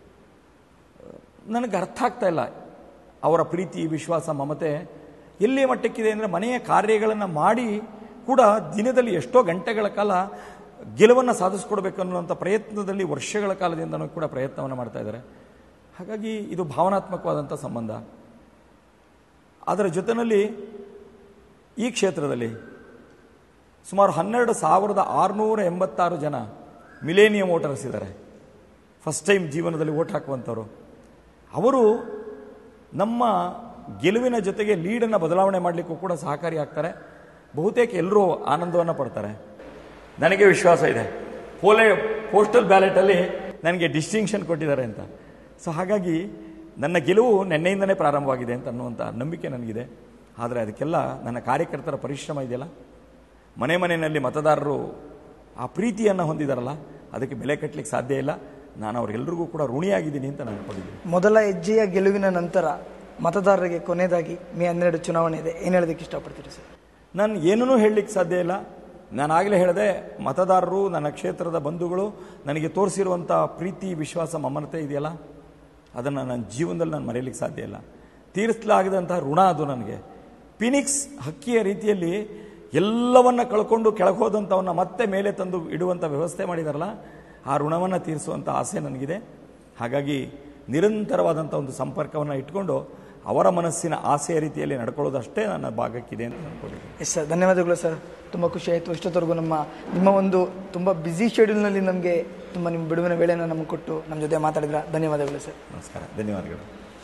ನನಗೆ ಅರ್ಥ ಆಗ್ತಾ ಇಲ್ಲ ಅವರ ಪ್ರೀತಿ ವಿಶ್ವಾಸ ಮಮತೆ ಎಲ್ಲಿ ಮಟ್ಟಕ್ಕಿದೆ ಅಂದರೆ ಮನೆಯ ಕಾರ್ಯಗಳನ್ನು ಮಾಡಿ ಕೂಡ ದಿನದಲ್ಲಿ ಎಷ್ಟೋ ಗಂಟೆಗಳ ಕಾಲ ಗೆಲುವನ್ನು ಸಾಧಿಸ್ಕೊಡ್ಬೇಕು ಅನ್ನುವಂಥ ಪ್ರಯತ್ನದಲ್ಲಿ ವರ್ಷಗಳ ಕಾಲದಿಂದನೂ ಕೂಡ ಪ್ರಯತ್ನವನ್ನು ಮಾಡ್ತಾ ಇದ್ದಾರೆ ಹಾಗಾಗಿ ಇದು ಭಾವನಾತ್ಮಕವಾದಂಥ ಸಂಬಂಧ ಅದರ ಜೊತೆಯಲ್ಲಿ ಈ ಕ್ಷೇತ್ರದಲ್ಲಿ ಸುಮಾರು ಹನ್ನೆರಡು ಸಾವಿರದ ಆರುನೂರ ಎಂಬತ್ತಾರು ಜನ ಮಿಲೇನಿಯಂ ವೋಟರ್ಸ್ ಇದ್ದಾರೆ ಫಸ್ಟ್ ಟೈಮ್ ಜೀವನದಲ್ಲಿ ವೋಟ್ ಹಾಕುವಂಥವ್ರು ಅವರು ನಮ್ಮ ಗೆಲುವಿನ ಜೊತೆಗೆ ಲೀಡನ್ನು ಬದಲಾವಣೆ ಮಾಡಲಿಕ್ಕೂ ಕೂಡ ಸಹಕಾರಿ ಆಗ್ತಾರೆ ಬಹುತೇಕ ಎಲ್ಲರೂ ಆನಂದವನ್ನು ಪಡ್ತಾರೆ ನನಗೆ ವಿಶ್ವಾಸ ಇದೆ ಪೋಲೆ ಪೋಸ್ಟಲ್ ಬ್ಯಾಲೆಟಲ್ಲಿ ನನಗೆ ಡಿಸ್ಟಿಂಕ್ಷನ್ ಕೊಟ್ಟಿದ್ದಾರೆ ಅಂತ ಸೊ ಹಾಗಾಗಿ ನನ್ನ ಗೆಲುವು ನಿನ್ನೆಯಿಂದನೇ ಪ್ರಾರಂಭವಾಗಿದೆ ಅಂತ ಅನ್ನುವಂಥ ನಂಬಿಕೆ ನನಗಿದೆ ಆದರೆ ಅದಕ್ಕೆಲ್ಲ ನನ್ನ ಕಾರ್ಯಕರ್ತರ ಪರಿಶ್ರಮ ಇದೆಯಲ್ಲ ಮನೆ ಮನೆಯಲ್ಲಿ ಮತದಾರರು ಆ ಪ್ರೀತಿಯನ್ನು ಹೊಂದಿದಾರಲ್ಲ ಅದಕ್ಕೆ ಬೆಲೆ ಕಟ್ಟಲಿಕ್ಕೆ ಸಾಧ್ಯ ಇಲ್ಲ ನಾನು ಅವ್ರಿಗೆಲ್ರಿಗೂ ಕೂಡ ಋಣಿಯಾಗಿದ್ದೀನಿ ಅಂತ ನಾನು ಅನ್ಕೊಂಡಿದ್ದೀನಿ ಮೊದಲ ಹೆಜ್ಜೆಯ ಗೆಲುವಿನ ನಂತರ ಮತದಾರರಿಗೆ ಕೊನೆಯದಾಗಿ ಮೇ ಹನ್ನೆರಡು ಚುನಾವಣೆ ಇದೆ ಏನು ಹೇಳೋದಕ್ಕೆ ಇಷ್ಟಪಡ್ತೀರಿ ಸರ್ ನಾನು ಏನನ್ನೂ ಹೇಳಲಿಕ್ಕೆ ಸಾಧ್ಯ ಇಲ್ಲ ನಾನು ಆಗಲೇ ಹೇಳಿದೆ ಮತದಾರರು ನನ್ನ ಕ್ಷೇತ್ರದ ಬಂಧುಗಳು ನನಗೆ ತೋರಿಸಿರುವಂಥ ಪ್ರೀತಿ ವಿಶ್ವಾಸ ಮಮನತೆ ಇದೆಯಲ್ಲ ಅದನ್ನು ನನ್ನ ಜೀವನದಲ್ಲಿ ನಾನು ಮರೆಯಲಿಕ್ಕೆ ಸಾಧ್ಯ ಇಲ್ಲ ತೀರಿಸಲಾಗದಂಥ ಋಣ ಅದು ನನಗೆ ಫಿನಿಕ್ಸ್ ಹಕ್ಕಿಯ ರೀತಿಯಲ್ಲಿ ಎಲ್ಲವನ್ನ ಕಳ್ಕೊಂಡು ಕೆಳಗೆ ಹೋದಂಥವನ್ನ ಮತ್ತೆ ಮೇಲೆ ತಂದು ಇಡುವಂಥ ವ್ಯವಸ್ಥೆ ಮಾಡಿದಾರಲ್ಲ ಆ ಋಣವನ್ನು ತೀರಿಸುವಂಥ ಆಸೆ ನನಗಿದೆ ಹಾಗಾಗಿ ನಿರಂತರವಾದಂಥ ಒಂದು ಸಂಪರ್ಕವನ್ನು ಇಟ್ಕೊಂಡು ಅವರ ಮನಸ್ಸಿನ ಆಸೆಯ ರೀತಿಯಲ್ಲಿ ನಡ್ಕೊಳ್ಳೋದಷ್ಟೇ ನನ್ನ ಭಾಗಕ್ಕಿದೆ ಅಂತ ಅಂದ್ಕೊಂಡಿದ್ದೀನಿ ಎಸ್ ಸರ್ ಧನ್ಯವಾದಗಳು ಸರ್ ತುಂಬ ಖುಷಿ ಆಯಿತು ಇಷ್ಟೊತ್ತವರೆಗೂ ನಮ್ಮ ನಿಮ್ಮ ಒಂದು ತುಂಬ ಬ್ಯುಸಿ ಶೆಡ್ಯೂಲ್ನಲ್ಲಿ ನಮಗೆ ತುಂಬ ನಿಮ್ಮ ಬಿಡುವಿನ ವೇಳೆಯನ್ನು ನಮಗೆ ಕೊಟ್ಟು ನಮ್ಮ ಜೊತೆ ಮಾತಾಡಿದ್ರ ಧನ್ಯವಾದಗಳು ಸರ್ ನಮಸ್ಕಾರ ಧನ್ಯವಾದಗಳು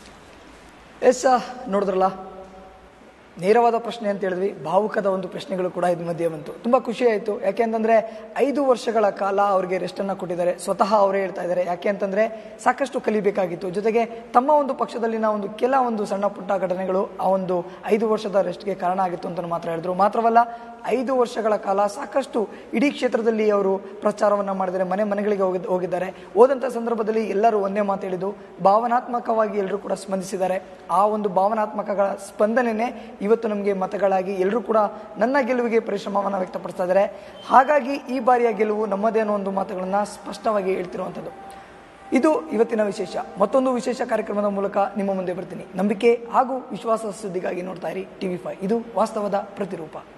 ಎಸ್ ನೋಡಿದ್ರಲ್ಲ ನೇರವಾದ ಪ್ರಶ್ನೆ ಅಂತ ಹೇಳಿದ್ವಿ ಭಾವುಕದ ಒಂದು ಪ್ರಶ್ನೆಗಳು ಕೂಡ ಇದ್ರ ಮಧ್ಯೆ ಬಂತು ತುಂಬ ಖುಷಿ ಆಯಿತು ಯಾಕೆ ಅಂತಂದರೆ ಐದು ವರ್ಷಗಳ ಕಾಲ ಅವ್ರಿಗೆ ರೆಸ್ಟನ್ನು ಕೊಟ್ಟಿದ್ದಾರೆ ಸ್ವತಃ ಅವರೇ ಹೇಳ್ತಾ ಇದ್ದಾರೆ ಯಾಕೆ ಅಂತಂದರೆ ಸಾಕಷ್ಟು ಕಲಿಬೇಕಾಗಿತ್ತು ಜೊತೆಗೆ ತಮ್ಮ ಒಂದು ಪಕ್ಷದಲ್ಲಿನ ಒಂದು ಕೆಲ ಒಂದು ಸಣ್ಣ ಪುಟ್ಟ ಘಟನೆಗಳು ಆ ಒಂದು ಐದು ವರ್ಷದ ರೆಸ್ಟ್ಗೆ ಕಾರಣ ಆಗಿತ್ತು ಅಂತ ಮಾತ್ರ ಹೇಳಿದ್ರು ಮಾತ್ರವಲ್ಲ ಐದು ವರ್ಷಗಳ ಕಾಲ ಸಾಕಷ್ಟು ಇಡೀ ಕ್ಷೇತ್ರದಲ್ಲಿ ಅವರು ಪ್ರಚಾರವನ್ನು ಮಾಡಿದ್ದಾರೆ ಮನೆ ಮನೆಗಳಿಗೆ ಹೋಗಿದ್ ಹೋಗಿದ್ದಾರೆ ಹೋದಂಥ ಸಂದರ್ಭದಲ್ಲಿ ಎಲ್ಲರೂ ಒಂದೇ ಮಾತು ಹೇಳಿದ್ದು ಭಾವನಾತ್ಮಕವಾಗಿ ಎಲ್ಲರೂ ಕೂಡ ಸ್ಪಂದಿಸಿದ್ದಾರೆ ಆ ಒಂದು ಭಾವನಾತ್ಮಕಗಳ ಸ್ಪಂದನೆನೇ ಇವತ್ತು ನಮಗೆ ಮತಗಳಾಗಿ ಎಲ್ಲರೂ ಕೂಡ ನನ್ನ ಗೆಲುವಿಗೆ ಪರಿಶ್ರಮವನ್ನು ವ್ಯಕ್ತಪಡಿಸ್ತಾ ಇದ್ದಾರೆ ಹಾಗಾಗಿ ಈ ಬಾರಿಯ ಗೆಲುವು ನಮ್ಮದೇ ಅನ್ನೋ ಒಂದು ಮಾತುಗಳನ್ನು ಸ್ಪಷ್ಟವಾಗಿ ಹೇಳ್ತಿರುವಂಥದ್ದು ಇದು ಇವತ್ತಿನ ವಿಶೇಷ ಮತ್ತೊಂದು ವಿಶೇಷ ಕಾರ್ಯಕ್ರಮದ ಮೂಲಕ ನಿಮ್ಮ ಮುಂದೆ ಬರ್ತೀನಿ ನಂಬಿಕೆ ಹಾಗೂ ವಿಶ್ವಾಸ ಸುದ್ದಿಗಾಗಿ ನೋಡ್ತಾ ಇರಿ ಟಿವಿ ಫೈವ್ ಇದು ವಾಸ್ತವದ ಪ್ರತಿರೂಪ